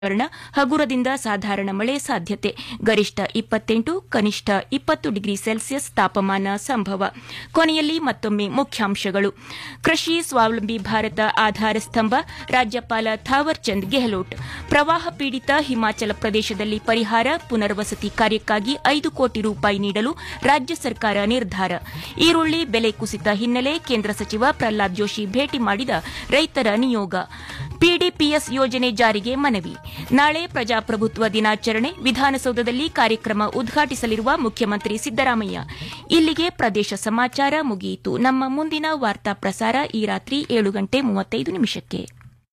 ವಾತಾವರಣ ಹಗುರದಿಂದ ಸಾಧಾರಣ ಮಳೆ ಸಾಧ್ಯತೆ ಗರಿಷ್ಠ ಇಪ್ಪತ್ತೆಂಟು ಕನಿಷ್ಠ ಇಪ್ಪತ್ತು ಡಿಗ್ರಿ ಸೆಲ್ಸಿಯಸ್ ತಾಪಮಾನ ಸಂಭವ ಕೊನೆಯಲ್ಲಿ ಮತ್ತೊಮ್ಮೆ ಮುಖ್ಯಾಂಶಗಳು ಕೃಷಿ ಸ್ವಾವಲಂಬಿ ಭಾರತ ಆಧಾರ ಸ್ತಂಭ ರಾಜ್ಯಪಾಲ ಥಾವರ್ ಚಂದ್ ಗೆಹ್ಲೋಟ್ ಪ್ರವಾಹ ಪೀಡಿತ ಹಿಮಾಚಲ ಪ್ರದೇಶದಲ್ಲಿ ಪರಿಹಾರ ಪುನರ್ವಸತಿ ಕಾರ್ಯಕ್ಕಾಗಿ ಐದು ಕೋಟಿ ರೂಪಾಯಿ ನೀಡಲು ರಾಜ್ಯ ಸರ್ಕಾರ ನಿರ್ಧಾರ ಈರುಳ್ಳಿ ಬೆಲೆ ಕುಸಿತ ಹಿನ್ನೆಲೆ ಕೇಂದ್ರ ಸಚಿವ ಪ್ರಹ್ಲಾದ್ ಜೋಶಿ ಭೇಟಿ ಮಾಡಿದ ರೈತರ ನಿಯೋಗ ಪಿಡಿಪಿಎಸ್ ಯೋಜನೆ ಜಾರಿಗೆ ಮನವಿ ನಾಳೆ ಪ್ರಜಾಪ್ರಭುತ್ವ ದಿನಾಚರಣೆ ವಿಧಾನಸೌಧದಲ್ಲಿ ಕಾರ್ಯಕ್ರಮ ಉದ್ಘಾಟಿಸಲಿರುವ ಮುಖ್ಯಮಂತ್ರಿ ಸಿದ್ದರಾಮಯ್ಯ ಇಲ್ಲಿಗೆ ಪ್ರದೇಶ ಸಮಾಚಾರ ಮುಗಿಯಿತು ನಮ್ಮ ಮುಂದಿನ ವಾರ್ತಾ ಪ್ರಸಾರ ಈ ರಾತ್ರಿ ಏಳು ಗಂಟೆ ಮೂವತ್ತೈದು ನಿಮಿಷಕ್ಕೆ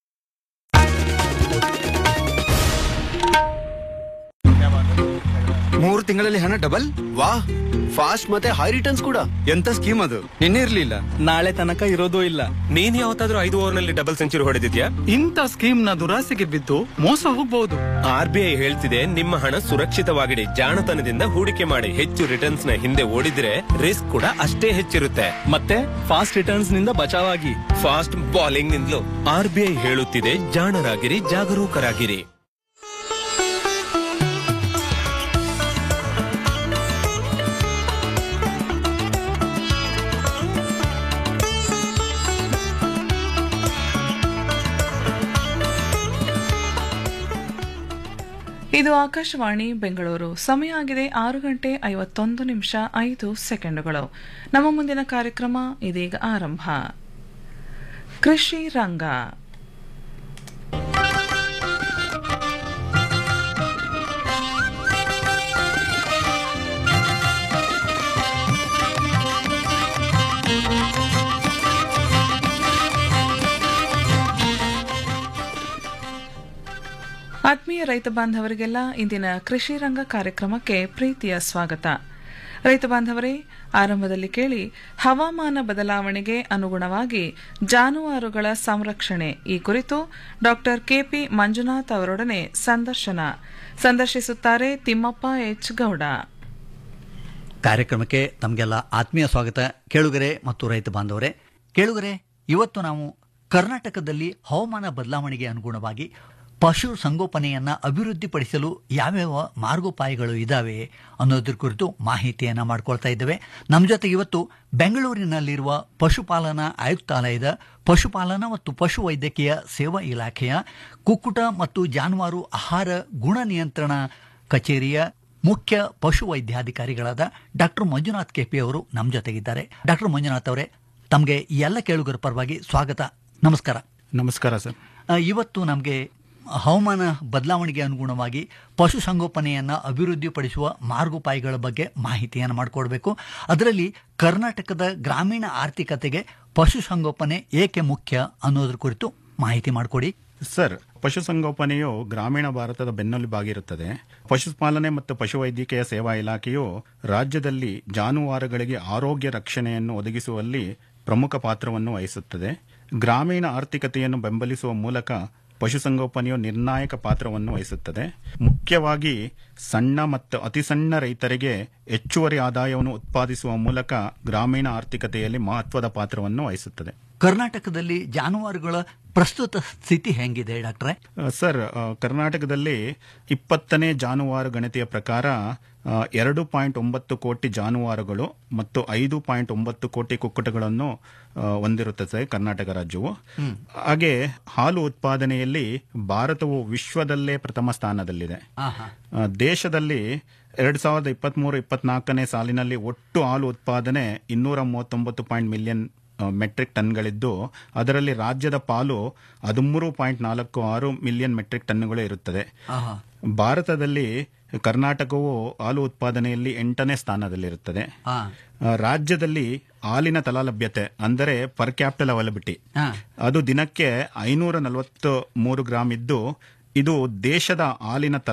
ಮೂರು ತಿಂಗಳಲ್ಲಿ ಹಣ ಡಬಲ್ ವಾ ಫಾಸ್ಟ್ ಮತ್ತೆ ಹೈ ರಿಟರ್ನ್ಸ್ ಕೂಡ ಎಂತ ಸ್ಕೀಮ್ ಅದು ನಿನ್ನೆ ಇರ್ಲಿಲ್ಲ ನಾಳೆ ತನಕ ಇರೋದೂ ಇಲ್ಲ ನೀನ್ ಯಾವತ್ತಾದ್ರೂ ಐದು ಓವರ್ ನಲ್ಲಿ ಡಬಲ್ ಸೆಂಚುರಿ ಹೊಡೆದಿದ್ಯಾ ಇಂಥ ಸ್ಕೀಮ್ ನ ದುರಾಸೆಗೆ ಬಿದ್ದು ಮೋಸ ಹೋಗ್ಬಹುದು ಆರ್ ಬಿ ಐ ಹೇಳ್ತಿದೆ ನಿಮ್ಮ ಹಣ ಸುರಕ್ಷಿತವಾಗಿಡಿ ಜಾಣತನದಿಂದ ಹೂಡಿಕೆ ಮಾಡಿ ಹೆಚ್ಚು ರಿಟರ್ನ್ಸ್ ನ ಹಿಂದೆ ಓಡಿದ್ರೆ ರಿಸ್ಕ್ ಕೂಡ ಅಷ್ಟೇ ಹೆಚ್ಚಿರುತ್ತೆ ಮತ್ತೆ ಫಾಸ್ಟ್ ರಿಟರ್ನ್ಸ್ ನಿಂದ ಬಚಾವಾಗಿ ಫಾಸ್ಟ್ ಬಾಲಿಂಗ್ ನಿಂದಲೂ ಆರ್ ಬಿ ಐ ಹೇಳುತ್ತಿದೆ ಜಾಣರಾಗಿರಿ ಜಾಗರೂಕರಾಗಿರಿ ಇದು ಆಕಾಶವಾಣಿ ಬೆಂಗಳೂರು ಸಮಯ ಆಗಿದೆ ಆರು ಗಂಟೆ ಐವತ್ತೊಂದು ನಿಮಿಷ ಐದು ಸೆಕೆಂಡುಗಳು ನಮ್ಮ ಮುಂದಿನ ಕಾರ್ಯಕ್ರಮ ಇದೀಗ ಆರಂಭ ಕೃಷಿ ರಂಗ ಆತ್ಮೀಯ ರೈತ ಬಾಂಧವರಿಗೆಲ್ಲ ಇಂದಿನ ಕೃಷಿ ರಂಗ ಕಾರ್ಯಕ್ರಮಕ್ಕೆ ಪ್ರೀತಿಯ ಸ್ವಾಗತ ರೈತ ಬಾಂಧವರೇ ಆರಂಭದಲ್ಲಿ ಕೇಳಿ ಹವಾಮಾನ ಬದಲಾವಣೆಗೆ ಅನುಗುಣವಾಗಿ ಜಾನುವಾರುಗಳ ಸಂರಕ್ಷಣೆ ಈ ಕುರಿತು ಡಾಕ್ಟರ್ ಕೆಪಿ ಮಂಜುನಾಥ್ ಅವರೊಡನೆ ಸಂದರ್ಶನ ಸಂದರ್ಶಿಸುತ್ತಾರೆ ತಿಮ್ಮಪ್ಪ ಎಚ್ ಗೌಡ ಕಾರ್ಯಕ್ರಮಕ್ಕೆ ತಮಗೆಲ್ಲ ಆತ್ಮೀಯ ಸ್ವಾಗತ ಕೇಳುಗರೆ ಮತ್ತು ರೈತ ಬಾಂಧವರೇ ಕೇಳುಗರೆ ಇವತ್ತು ನಾವು ಕರ್ನಾಟಕದಲ್ಲಿ ಹವಾಮಾನ ಬದಲಾವಣೆಗೆ ಅನುಗುಣವಾಗಿ ಪಶು ಸಂಗೋಪನೆಯನ್ನು ಅಭಿವೃದ್ಧಿಪಡಿಸಲು ಯಾವ್ಯಾವ ಮಾರ್ಗೋಪಾಯಗಳು ಇದ್ದಾವೆ ಅನ್ನೋದ್ರ ಕುರಿತು ಮಾಹಿತಿಯನ್ನು ಮಾಡ್ಕೊಳ್ತಾ ಇದ್ದೇವೆ ನಮ್ಮ ಜೊತೆಗೆ ಇವತ್ತು ಬೆಂಗಳೂರಿನಲ್ಲಿರುವ ಪಶುಪಾಲನಾ ಆಯುಕ್ತಾಲಯದ ಪಶುಪಾಲನಾ ಮತ್ತು ಪಶು ವೈದ್ಯಕೀಯ ಸೇವಾ ಇಲಾಖೆಯ ಕುಕ್ಕುಟ ಮತ್ತು ಜಾನುವಾರು ಆಹಾರ ಗುಣ ನಿಯಂತ್ರಣ ಕಚೇರಿಯ ಮುಖ್ಯ ಪಶು ವೈದ್ಯಾಧಿಕಾರಿಗಳಾದ ಡಾಕ್ಟರ್ ಮಂಜುನಾಥ್ ಕೆಪಿ ಅವರು ನಮ್ಮ ಜೊತೆಗಿದ್ದಾರೆ ಡಾಕ್ಟರ್ ಮಂಜುನಾಥ್ ಅವರೇ ತಮಗೆ ಎಲ್ಲ ಕೇಳುಗರ ಪರವಾಗಿ ಸ್ವಾಗತ ನಮಸ್ಕಾರ ನಮಸ್ಕಾರ ಸರ್ ಆ, ಇವತ್ತು ನಮಗೆ ಹವಾಮಾನ ಬದಲಾವಣೆಗೆ ಅನುಗುಣವಾಗಿ ಪಶುಸಂಗೋಪನೆಯನ್ನು ಅಭಿವೃದ್ಧಿಪಡಿಸುವ ಮಾರ್ಗೋಪಾಯಗಳ ಬಗ್ಗೆ ಮಾಹಿತಿಯನ್ನು ಮಾಡಿಕೊಡ್ಬೇಕು ಅದರಲ್ಲಿ ಕರ್ನಾಟಕದ ಗ್ರಾಮೀಣ ಆರ್ಥಿಕತೆಗೆ ಪಶುಸಂಗೋಪನೆ ಏಕೆ ಮುಖ್ಯ ಅನ್ನೋದ್ರ ಕುರಿತು ಮಾಹಿತಿ ಮಾಡಿಕೊಡಿ ಸರ್ ಪಶುಸಂಗೋಪನೆಯು ಗ್ರಾಮೀಣ ಭಾರತದ ಬೆನ್ನೆಲುಬಾಗಿರುತ್ತದೆ ಪಶುಪಾಲನೆ ಮತ್ತು ಪಶುವೈದ್ಯಕೀಯ ಸೇವಾ ಇಲಾಖೆಯು ರಾಜ್ಯದಲ್ಲಿ ಜಾನುವಾರುಗಳಿಗೆ ಆರೋಗ್ಯ ರಕ್ಷಣೆಯನ್ನು ಒದಗಿಸುವಲ್ಲಿ ಪ್ರಮುಖ ಪಾತ್ರವನ್ನು ವಹಿಸುತ್ತದೆ ಗ್ರಾಮೀಣ ಆರ್ಥಿಕತೆಯನ್ನು ಬೆಂಬಲಿಸುವ ಮೂಲಕ ಪಶುಸಂಗೋಪನೆಯು ನಿರ್ಣಾಯಕ ಪಾತ್ರವನ್ನು ವಹಿಸುತ್ತದೆ ಮುಖ್ಯವಾಗಿ ಸಣ್ಣ ಮತ್ತು ಅತಿ ಸಣ್ಣ ರೈತರಿಗೆ ಹೆಚ್ಚುವರಿ ಆದಾಯವನ್ನು ಉತ್ಪಾದಿಸುವ ಮೂಲಕ ಗ್ರಾಮೀಣ ಆರ್ಥಿಕತೆಯಲ್ಲಿ ಮಹತ್ವದ ಪಾತ್ರವನ್ನು ವಹಿಸುತ್ತದೆ ಕರ್ನಾಟಕದಲ್ಲಿ ಜಾನುವಾರುಗಳ ಪ್ರಸ್ತುತ ಸ್ಥಿತಿ ಹೆಂಗಿದೆ ಡಾಕ್ಟ್ರೆ ಆ, ಸರ್ ಆ, ಕರ್ನಾಟಕದಲ್ಲಿ ಇಪ್ಪತ್ತನೇ ಜಾನುವಾರು ಗಣತಿಯ ಪ್ರಕಾರ ಆ, ಎರಡು ಪಾಯಿಂಟ್ ಒಂಬತ್ತು ಕೋಟಿ ಜಾನುವಾರುಗಳು ಮತ್ತು ಐದು ಪಾಯಿಂಟ್ ಒಂಬತ್ತು ಕೋಟಿ ಕುಕ್ಕುಟಗಳನ್ನು ಆ, ಹೊಂದಿರುತ್ತದೆ ಸರ್ ಕರ್ನಾಟಕ ರಾಜ್ಯವು ಹಾಗೆ ಹಾಲು ಉತ್ಪಾದನೆಯಲ್ಲಿ ಭಾರತವು ವಿಶ್ವದಲ್ಲೇ ಪ್ರಥಮ ಸ್ಥಾನದಲ್ಲಿದೆ ಆ, ದೇಶದಲ್ಲಿ ಎರಡ್ ಸಾವಿರದ ಇಪ್ಪತ್ಮೂರು ಇಪ್ಪತ್ನಾಲ್ಕನೇ ಸಾಲಿನಲ್ಲಿ ಒಟ್ಟು ಹಾಲು ಉತ್ಪಾದನೆ ಇನ್ನೂರ ಮೂವತ್ತೊಂಬತ್ತು ಪಾಯಿಂಟ್ ಮಿಲಿಯನ್ ಮೆಟ್ರಿಕ್ ಟನ್ಗಳಿದ್ದು ಅದರಲ್ಲಿ ರಾಜ್ಯದ ಪಾಲು ಹದಿಮೂರು ಪಾಯಿಂಟ್ ನಾಲ್ಕು ಆರು ಮಿಲಿಯನ್ ಮೆಟ್ರಿಕ್ ಟನ್ಗಳು ಇರುತ್ತದೆ ಭಾರತದಲ್ಲಿ ಕರ್ನಾಟಕವು ಹಾಲು ಉತ್ಪಾದನೆಯಲ್ಲಿ ಎಂಟನೇ ಸ್ಥಾನದಲ್ಲಿರುತ್ತದೆ ಆ, ರಾಜ್ಯದಲ್ಲಿ ಹಾಲಿನ ತಲಾಲಭ್ಯತೆ ಅಂದರೆ ಪರ್ ಕ್ಯಾಪಿಟಲ್ ಅವೈಲಬಿಲಿಟಿ ಅದು ದಿನಕ್ಕೆ ಐನೂರ ನಲವತ್ತು ಮೂರು ಗ್ರಾಂ ಇದ್ದು ಇದು ದೇಶದ ಹಾಲಿನ ತಲಾ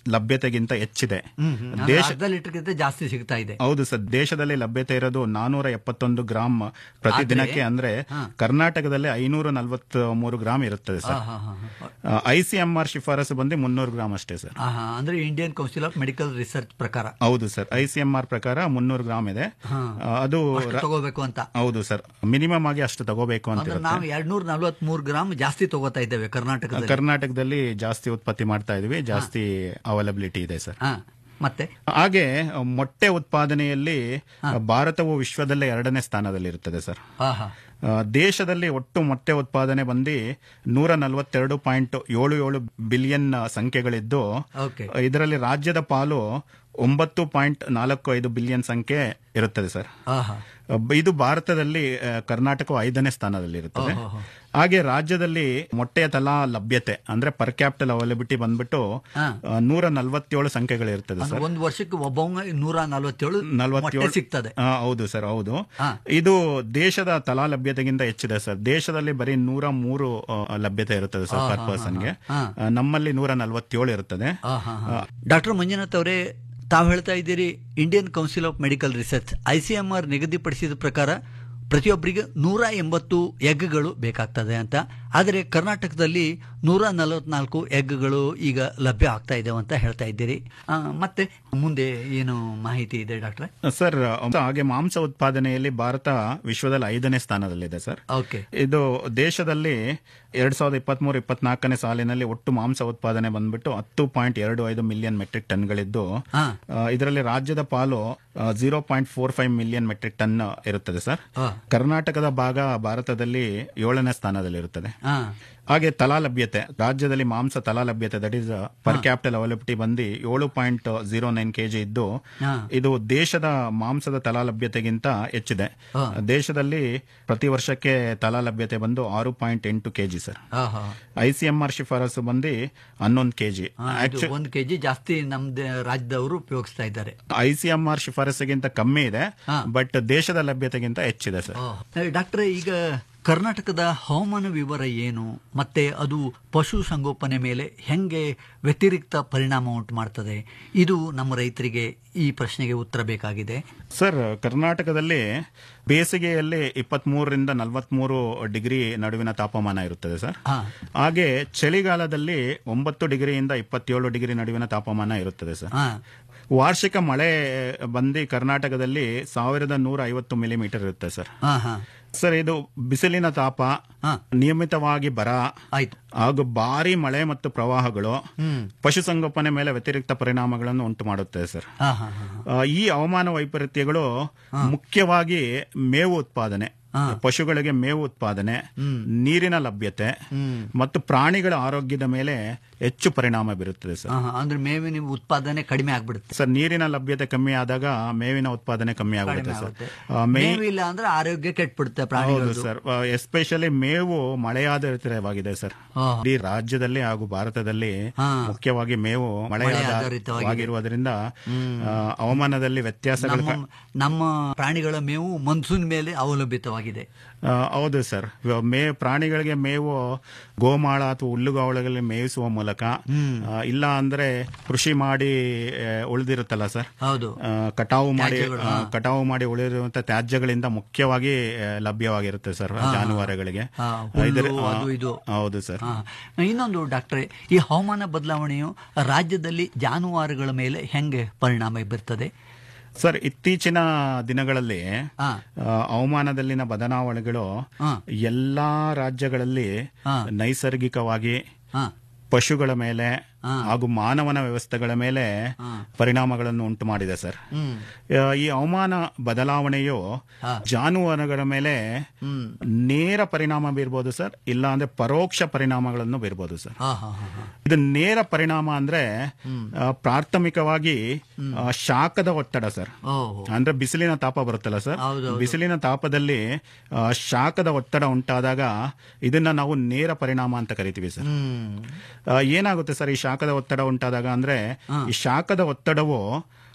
ಲಭ್ಯತೆಗಿಂತ ಹೆಚ್ಚಿದೆ ಅಂದ್ರೆ ದೇಶ ಅರ್ಧ ಲೀಟರ್ಗಿಂತ ಜಾಸ್ತಿ ಸಿಗ್ತಾ ಇದೆ ಹೌದು ಸರ್ ದೇಶದಲ್ಲಿ ಲಭ್ಯತೆ ಇರೋದು ನಾನೂರ ಎಪ್ಪತ್ತೊಂದು ಗ್ರಾಮ್ ಪ್ರತಿದಿನಕ್ಕೆ ಅಂದ್ರೆ ಕರ್ನಾಟಕದಲ್ಲಿ ಐನೂರ ನಲವತ್ತ್ ಮೂರು ಗ್ರಾಮ್ ಇರುತ್ತದೆ ಸರ್ ಹಾ, ಹಾ, ಹಾ. ಐಸಿಎಂಆರ್ ಶಿಫಾರಸು ಬಂದು ಮುನ್ನೂರು ಗ್ರಾಮ್ ಅಷ್ಟೇ ಸರ್ ಆಹಾ, ಅಂದ್ರೆ Indian council of medical research ಪ್ರಕಾರ ಹೌದು ಸರ್ ಐಸಿಎಂಆರ್ ಪ್ರಕಾರ ಮುನ್ನೂರು ಗ್ರಾಮ್ ಇದೆ ಹಾ. ಆ, ಅದು ಅಷ್ಟು ರ- ತಗೋಬೇಕು ಅಂತ ಹೌದು ಸರ್ ಮಿನಿಮಮ್ ಆಗಿ ಅಷ್ಟು ತಗೋಬೇಕು ಅಂತ ಅಂದ್ರೆ ಇರುತ್ತೆ ನಾವು ಎರಡ್ನೂರ ನಲ್ವತ್ ಮೂರು ಗ್ರಾಮ್ ಜಾಸ್ತಿ ತಗೋತಾ ಇದ್ದೇವೆ ಕರ್ನಾಟಕದಲ್ಲಿ ಕರ್ನಾಟಕದಲ್ಲಿ ಜಾಸ್ತಿ ಉತ್ಪತ್ತಿ ಮಾಡ್ತಾ ಇದೀವಿ ಜಾಸ್ತಿ ಅವೈಲಬಿಲಿಟಿ ಇದೆ ಸರ್ ಹಾ ಮತ್ತೆ ಹಾಗೆ ಮೊಟ್ಟೆ ಉತ್ಪಾದನೆಯಲ್ಲಿ ಭಾರತವು ವಿಶ್ವದಲ್ಲೇ ಎರಡನೇ ಸ್ಥಾನದಲ್ಲಿರುತ್ತದೆ ಸರ್ ಆಹಾ ಆ, ದೇಶದಲ್ಲಿ ಒಟ್ಟು ಮೊಟ್ಟೆ ಉತ್ಪಾದನೆ ಬಂದು ನೂರ ನಲವತ್ತೆರಡು ಪಾಯಿಂಟ್ ಏಳು ಏಳು ಬಿಲಿಯನ್ ಸಂಖ್ಯೆಗಳಿದ್ದು ಓಕೆ ಇದರಲ್ಲಿ ರಾಜ್ಯದ ಪಾಲು ಒಂಬತ್ತು ಪಾಯಿಂಟ್ ನಾಲ್ಕು ಐದು ಬಿಲಿಯನ್ ಸಂಖ್ಯೆ ಇರುತ್ತದೆ ಸರ್ ಆಹಾ ಅಹ್, ಇದು ಭಾರತದಲ್ಲಿ ಅಹ್, ಕರ್ನಾಟಕವು ಐದನೇ ಸ್ಥಾನದಲ್ಲಿರುತ್ತದೆ ಓಹೋ. ಹಾಗೆ ರಾಜ್ಯದಲ್ಲಿ ಮೊಟ್ಟೆಯ ತಲಾ ಲಭ್ಯತೆ ಅಂದ್ರೆ ಪರ್ ಕ್ಯಾಪಿಟಲ್ ಅವೈಲಬಿಲಿಟಿ ಬಂದ್ಬಿಟ್ಟು ಹಾ. ಅಹ್, ನೂರ ನಲವತ್ತೇಳು ಸಂಖ್ಯೆಗಳಿರ್ತದೆ ಅಂದ್ರೆ ಸರ್ ಒಂದು ವರ್ಷಕ್ಕೆ ಒಬ್ಬ ನೂರ ನಲವತ್ತೇಳು ಮೊಟ್ಟೆ ನಲವತ್ತೇಳು ಸಿಗ್ತದೆ ಆ, ಹೌದು ಸರ್ ಹೌದು ಹಾ. ಇದು ದೇಶದ ತಲಾ ಲಭ್ಯತೆಗಿಂತ ಹೆಚ್ಚಿದೆ ಸರ್ ದೇಶದಲ್ಲಿ ಬರೀ ನೂರ ಮೂರು ಆ, ಲಭ್ಯತೆ ಇರುತ್ತದೆ ಸರ್ ಪರ್ ಪರ್ಸನ್ಗೆ ಹಾ. ಆ, ನಮ್ಮಲ್ಲಿ ನೂರ ನಲವತ್ತೇಳು ಇರುತ್ತದೆ ಡಾಕ್ಟರ್ ಮಂಜುನಾಥ್ ಅವರೇ ತಾವು ಹೇಳ್ತಾ ಇದ್ದೀರಿ Indian council of medical research ICMR ನಿಗದಿಪಡಿಸಿದ ಪ್ರಕಾರ ಪ್ರತಿಯೊಬ್ಬರಿಗೆ ನೂರ ಎಂಬತ್ತು ಎಗ್ಗಳು ಬೇಕಾಗ್ತದೆ ಅಂತ ಆದರೆ ಕರ್ನಾಟಕದಲ್ಲಿ ನೂರ ನಲವತ್ನಾಲ್ಕು ಎಗ್ಗಳು ಈಗ ಲಭ್ಯ ಆಗ್ತಾ ಇದ್ದಾವೆ ಅಂತ ಹೇಳ್ತಾ ಇದ್ದೀರಿ ಆ, ಮತ್ತೆ ಮುಂದೆ ಏನು ಮಾಹಿತಿ ಇದೆ ಡಾಕ್ಟ್ರೆ ಸರ್ ಹಾಗೆ ಮಾಂಸ ಉತ್ಪಾದನೆಯಲ್ಲಿ ಭಾರತ ವಿಶ್ವದಲ್ಲಿ ಐದನೇ ಸ್ಥಾನದಲ್ಲಿದೆ ಸರ್ ಓಕೆ ಇದು ದೇಶದಲ್ಲಿ ಎರಡ್ ಸಾವಿರದ ಇಪ್ಪತ್ಮೂರು ಇಪ್ಪತ್ನಾಲ್ಕನೇ ಸಾಲಿನಲ್ಲಿ ಒಟ್ಟು ಮಾಂಸ ಉತ್ಪಾದನೆ ಬಂದ್ಬಿಟ್ಟು ಹತ್ತು ಪಾಯಿಂಟ್ ಎರಡು ಐದು ಮಿಲಿಯನ್ ಮೆಟ್ರಿಕ್ ಟನ್ಗಳಿದ್ದು ಹಾ. ಆ, ಇದರಲ್ಲಿ ರಾಜ್ಯದ ಪಾಲು zero point four five million metric ton ಇರುತ್ತದೆ ಸರ್ ಹಾ. ಕರ್ನಾಟಕದ ಭಾಗ ಭಾರತದಲ್ಲಿ ಏಳನೇ ಸ್ಥಾನದಲ್ಲಿರುತ್ತದೆ ಹಾ ಹಾಗೆ ತಲಾ ಲಭ್ಯತೆ ರಾಜ್ಯದಲ್ಲಿ ಮಾಂಸ ತಲಾ ಲಭ್ಯತೆ that is per capital availability ಬಂದು ಏಳು ಪಾಯಿಂಟ್ ಜೀರೋ ನೈನ್ ಕೆಜಿ ಇದ್ದು ಹಾ. ಇದು ದೇಶದ ಮಾಂಸದ ತಲಾ ಲಭ್ಯತೆಗಿಂತ ಹೆಚ್ಚಿದೆ ಹಾ. ದೇಶದಲ್ಲಿ ಪ್ರತಿ ವರ್ಷಕ್ಕೆ ತಲಾ ಲಭ್ಯತೆ ಬಂದು ಆರು ಪಾಯಿಂಟ್ ಎಂಟು ಕೆಜಿ ಸರ್ ಆಹಾ. ಐಸಿಎಂಆರ್ ಶಿಫಾರಸು ಬಂದು ಹನ್ನೊಂದು ಕೆಜಿ ಹಾ, ಇದು ಒಂದು ಕೆಜಿ ಜಾಸ್ತಿ ನಮ್ದು ರಾಜ್ಯದವರು ಉಪಯೋಗಿಸ್ತಾ ಇದ್ದಾರೆ ಐಸಿಎಂಆರ್ ಶಿಫಾರಸ್ಸಿಗಿಂತ ಕಮ್ಮಿ ಇದೆ ಹಾ. ಬಟ್ ದೇಶದ ಲಭ್ಯತೆಗಿಂತ ಹೆಚ್ಚಿದೆ ಸರ್ ಏ, ಡಾಕ್ಟ್ರೆ ಈಗ ಕರ್ನಾಟಕದ ಹವಾಮಾನ ವಿವರ ಏನು ಮತ್ತೆ ಅದು ಪಶು ಸಂಗೋಪನೆ ಮೇಲೆ ಹೆಂಗೆ ವ್ಯತಿರಿಕ್ತ ಪರಿಣಾಮ ಉಂಟು ಮಾಡ್ತದೆ ಇದು ನಮ್ಮ ರೈತರಿಗೆ ಈ ಪ್ರಶ್ನೆಗೆ ಉತ್ತರ ಬೇಕಾಗಿದೆ ಸರ್ ಕರ್ನಾಟಕದಲ್ಲಿ ಬೇಸಿಗೆಯಲ್ಲಿ ಇಪ್ಪತ್ಮೂರರಿಂದ ನಲವತ್ಮೂರು ಡಿಗ್ರಿ ನಡುವಿನ ತಾಪಮಾನ ಇರುತ್ತದೆ ಸರ್ ಹಾ. ಹಾಗೆ ಚಳಿಗಾಲದಲ್ಲಿ ಒಂಬತ್ತು ಡಿಗ್ರಿಯಿಂದ ಇಪ್ಪತ್ತೇಳು ಡಿಗ್ರಿ ನಡುವಿನ ತಾಪಮಾನ ಇರುತ್ತದೆ ಸರ್ ಹಾ ವಾರ್ಷಿಕ ಮಳೆ ಬಂದು ಕರ್ನಾಟಕದಲ್ಲಿ ಸಾವಿರದ ನೂರ ಐವತ್ತು ಮಿಲಿಮೀಟರ್ ಇರುತ್ತೆ ಸರ್ ಹಾ ಹಾ ಸರ್ ಇದು ಬಿಸಿಲಿನ ತಾಪ ಹಾ. ನಿಯಮಿತವಾಗಿ ಬರ ಆಯ್ತು ಹಾಗೂ ಭಾರಿ ಮಳೆ ಮತ್ತು ಪ್ರವಾಹಗಳು ಪಶುಸಂಗೋಪನೆ ಮೇಲೆ ವ್ಯತಿರಿಕ್ತ ಪರಿಣಾಮಗಳನ್ನು ಉಂಟು ಮಾಡುತ್ತದೆ ಸರ್ ಹಾ ಹಾ ಹಾ ಆ, ಈ ಹವಾಮಾನ ವೈಪರೀತ್ಯಗಳು ಮುಖ್ಯವಾಗಿ ಮೇವು ಉತ್ಪಾದನೆ ಪಶುಗಳಿಗೆ ಮೇವು ಉತ್ಪಾದನೆ ನೀರಿನ ಲಭ್ಯತೆ ಮತ್ತು ಪ್ರಾಣಿಗಳ ಆರೋಗ್ಯದ ಮೇಲೆ ಹೆಚ್ಚು ಪರಿಣಾಮ ಬೀರುತ್ತದೆ ಸರ್ ಹಾ, ಹಾ. ಅಂದ್ರೆ ಮೇವಿನ ಉತ್ಪಾದನೆ ಕಡಿಮೆ ಆಗ್ಬಿಡುತ್ತೆ ಸರ್ ನೀರಿನ ಲಭ್ಯತೆ ಕಮ್ಮಿ ಆದಾಗ ಮೇವಿನ ಉತ್ಪಾದನೆ ಕಮ್ಮಿ ಆಗುತ್ತೆ ಸರ್ ಆಗುತ್ತೆ. ಆ, ಮೇ- ಮೇವು ಇಲ್ಲ ಅಂದ್ರೆ ಆರೋಗ್ಯ ಕೆಟ್ಬಿಡುತ್ತೆ ಹೌದು ಪ್ರಾಣಿಗಳು ಸರ್ ಎಸ್ಪೆಷಲಿ ಮೇವು ಮಳೆಯಾಧಾರಿತವಾಗಿದೆ ಸರ್ ಹಾ. ಇಡೀ ರಾಜ್ಯದಲ್ಲಿ ಹಾಗೂ ಭಾರತದಲ್ಲಿ ಹಾ. ಮುಖ್ಯವಾಗಿ ಮೇವು ಮಳೆಯಾಧಾರಿತವಾಗಿದೆ. ಮಳೆಯಾಧಾರಿತವಾಗಿರುವುದರಿಂದ ಆ, ಹವಾಮಾನದಲ್ಲಿ ವ್ಯತ್ಯಾಸಗಳು ನಮ್ಮ ನಮ್ಮ ಪ್ರಾಣಿಗಳ ಮೇವು ಮನ್ಸೂನ್ ಮೇಲೆ ಅವಲಂಬಿತವಾಗಿದೆ ಆ, ಹೌದು ಸರ್ ಇವಾಗ ಮೇ ಪ್ರಾಣಿಗಳಿಗೆ ಮೇವು ಗೋಮಾಳ ಅಥವಾ ಹುಲ್ಲುಗಾವಲಗಳಲ್ಲಿ ಮೇಯಿಸುವ ಮೂಲಕ ಆ, ಇಲ್ಲ ಅಂದ್ರೆ ಕೃಷಿ ಮಾಡಿ ಆ, ಉಳಿದಿರುತ್ತಲ್ಲ ಸರ್ ಹೌದು ಆ, ಕಟಾವು ಮಾಡಿ ತ್ಯಾಜ್ಯಗಳು, ಆ, ಹಾ. ಕಟಾವು ಮಾಡಿ ಉಳಿದಿರುವಂತ ತ್ಯಾಜ್ಯಗಳಿಂದ ಮುಖ್ಯವಾಗಿ ಆ, ಲಭ್ಯವಾಗಿರುತ್ತೆ ಸರ್ ಜಾನುವಾರುಗಳಿಗೆ ಹಾ, ಆ, ಇದರ- ಹುಲ್ಲು, ಆ, ಅದು ಇದು. ಹೌದು ಸರ್ ಹಾ. ಇನ್ನೊಂದು ಡಾಕ್ಟ್ರೆ ಈ ಹವಾಮಾನ ಬದಲಾವಣೆಯು ರಾಜ್ಯದಲ್ಲಿ ಜಾನುವಾರುಗಳ ಮೇಲೆ ಹೆಂಗೆ ಪರಿಣಾಮ ಬೀರ್ತದೆ ಸರ್ ಇತ್ತೀಚಿನ ದಿನಗಳಲ್ಲಿ ಹಾ. ಆ, ಹವಾಮಾನದಲ್ಲಿನ ಬದಲಾವಣೆಗಳು ಹಾ. ಎಲ್ಲಾ ರಾಜ್ಯಗಳಲ್ಲಿ ಹಾ. ನೈಸರ್ಗಿಕವಾಗಿ ಹಾ ಪಶುಗಳ ಮೇಲೆ ಹಾ. ಹಾಗೂ ಮಾನವನ ವ್ಯವಸ್ಥೆಗಳ ಮೇಲೆ ಹಾ. ಪರಿಣಾಮಗಳನ್ನು ಉಂಟು ಮಾಡಿದೆ ಸರ್ ಹ್ಮ್ ಆ, ಈ ಹವಾಮಾನ ಬದಲಾವಣೆಯು ಹಾ. ಜಾನುವಾರುಗಳ ಮೇಲೆ ಹ್ಮ್ ನೇರ ಪರಿಣಾಮ ಬೀರ್ಬೋದು ಸರ್ ಇಲ್ಲ ಅಂದ್ರೆ ಪರೋಕ್ಷ ಪರಿಣಾಮಗಳನ್ನು ಬೀರ್ಬೋದು ಸರ್ ಹಾ ಹಾ ಹಾ ಹಾ ಇದು ನೇರ ಪರಿಣಾಮ ಅಂದ್ರೆ ಆ, ಪ್ರಾಥಮಿಕವಾಗಿ ಆ, ಶಾಖದ ಒತ್ತಡ ಸರ್ ಓಹೋ ಅಂದ್ರೆ ಬಿಸಿಲಿನ ತಾಪ ಬರುತ್ತಲ್ಲ ಸರ್ ಹೌದೌದು. ಬಿಸಿಲಿನ ತಾಪದಲ್ಲಿ ಆ, ಶಾಖದ ಒತ್ತಡ ಉಂಟಾದಾಗ ಇದನ್ನ ನಾವು ನೇರ ಪರಿಣಾಮ ಅಂತ ಕರಿತೀವಿ ಸರ್ ಹ್ಮ್ ಆ, ಏನಾಗುತ್ತೆ ಸರ್ ಈ ಶಾಖದ ಒತ್ತಡ ಉಂಟಾದಾಗ ಅಂದ್ರೆ ಈ ಶಾಖದ ಒತ್ತಡವು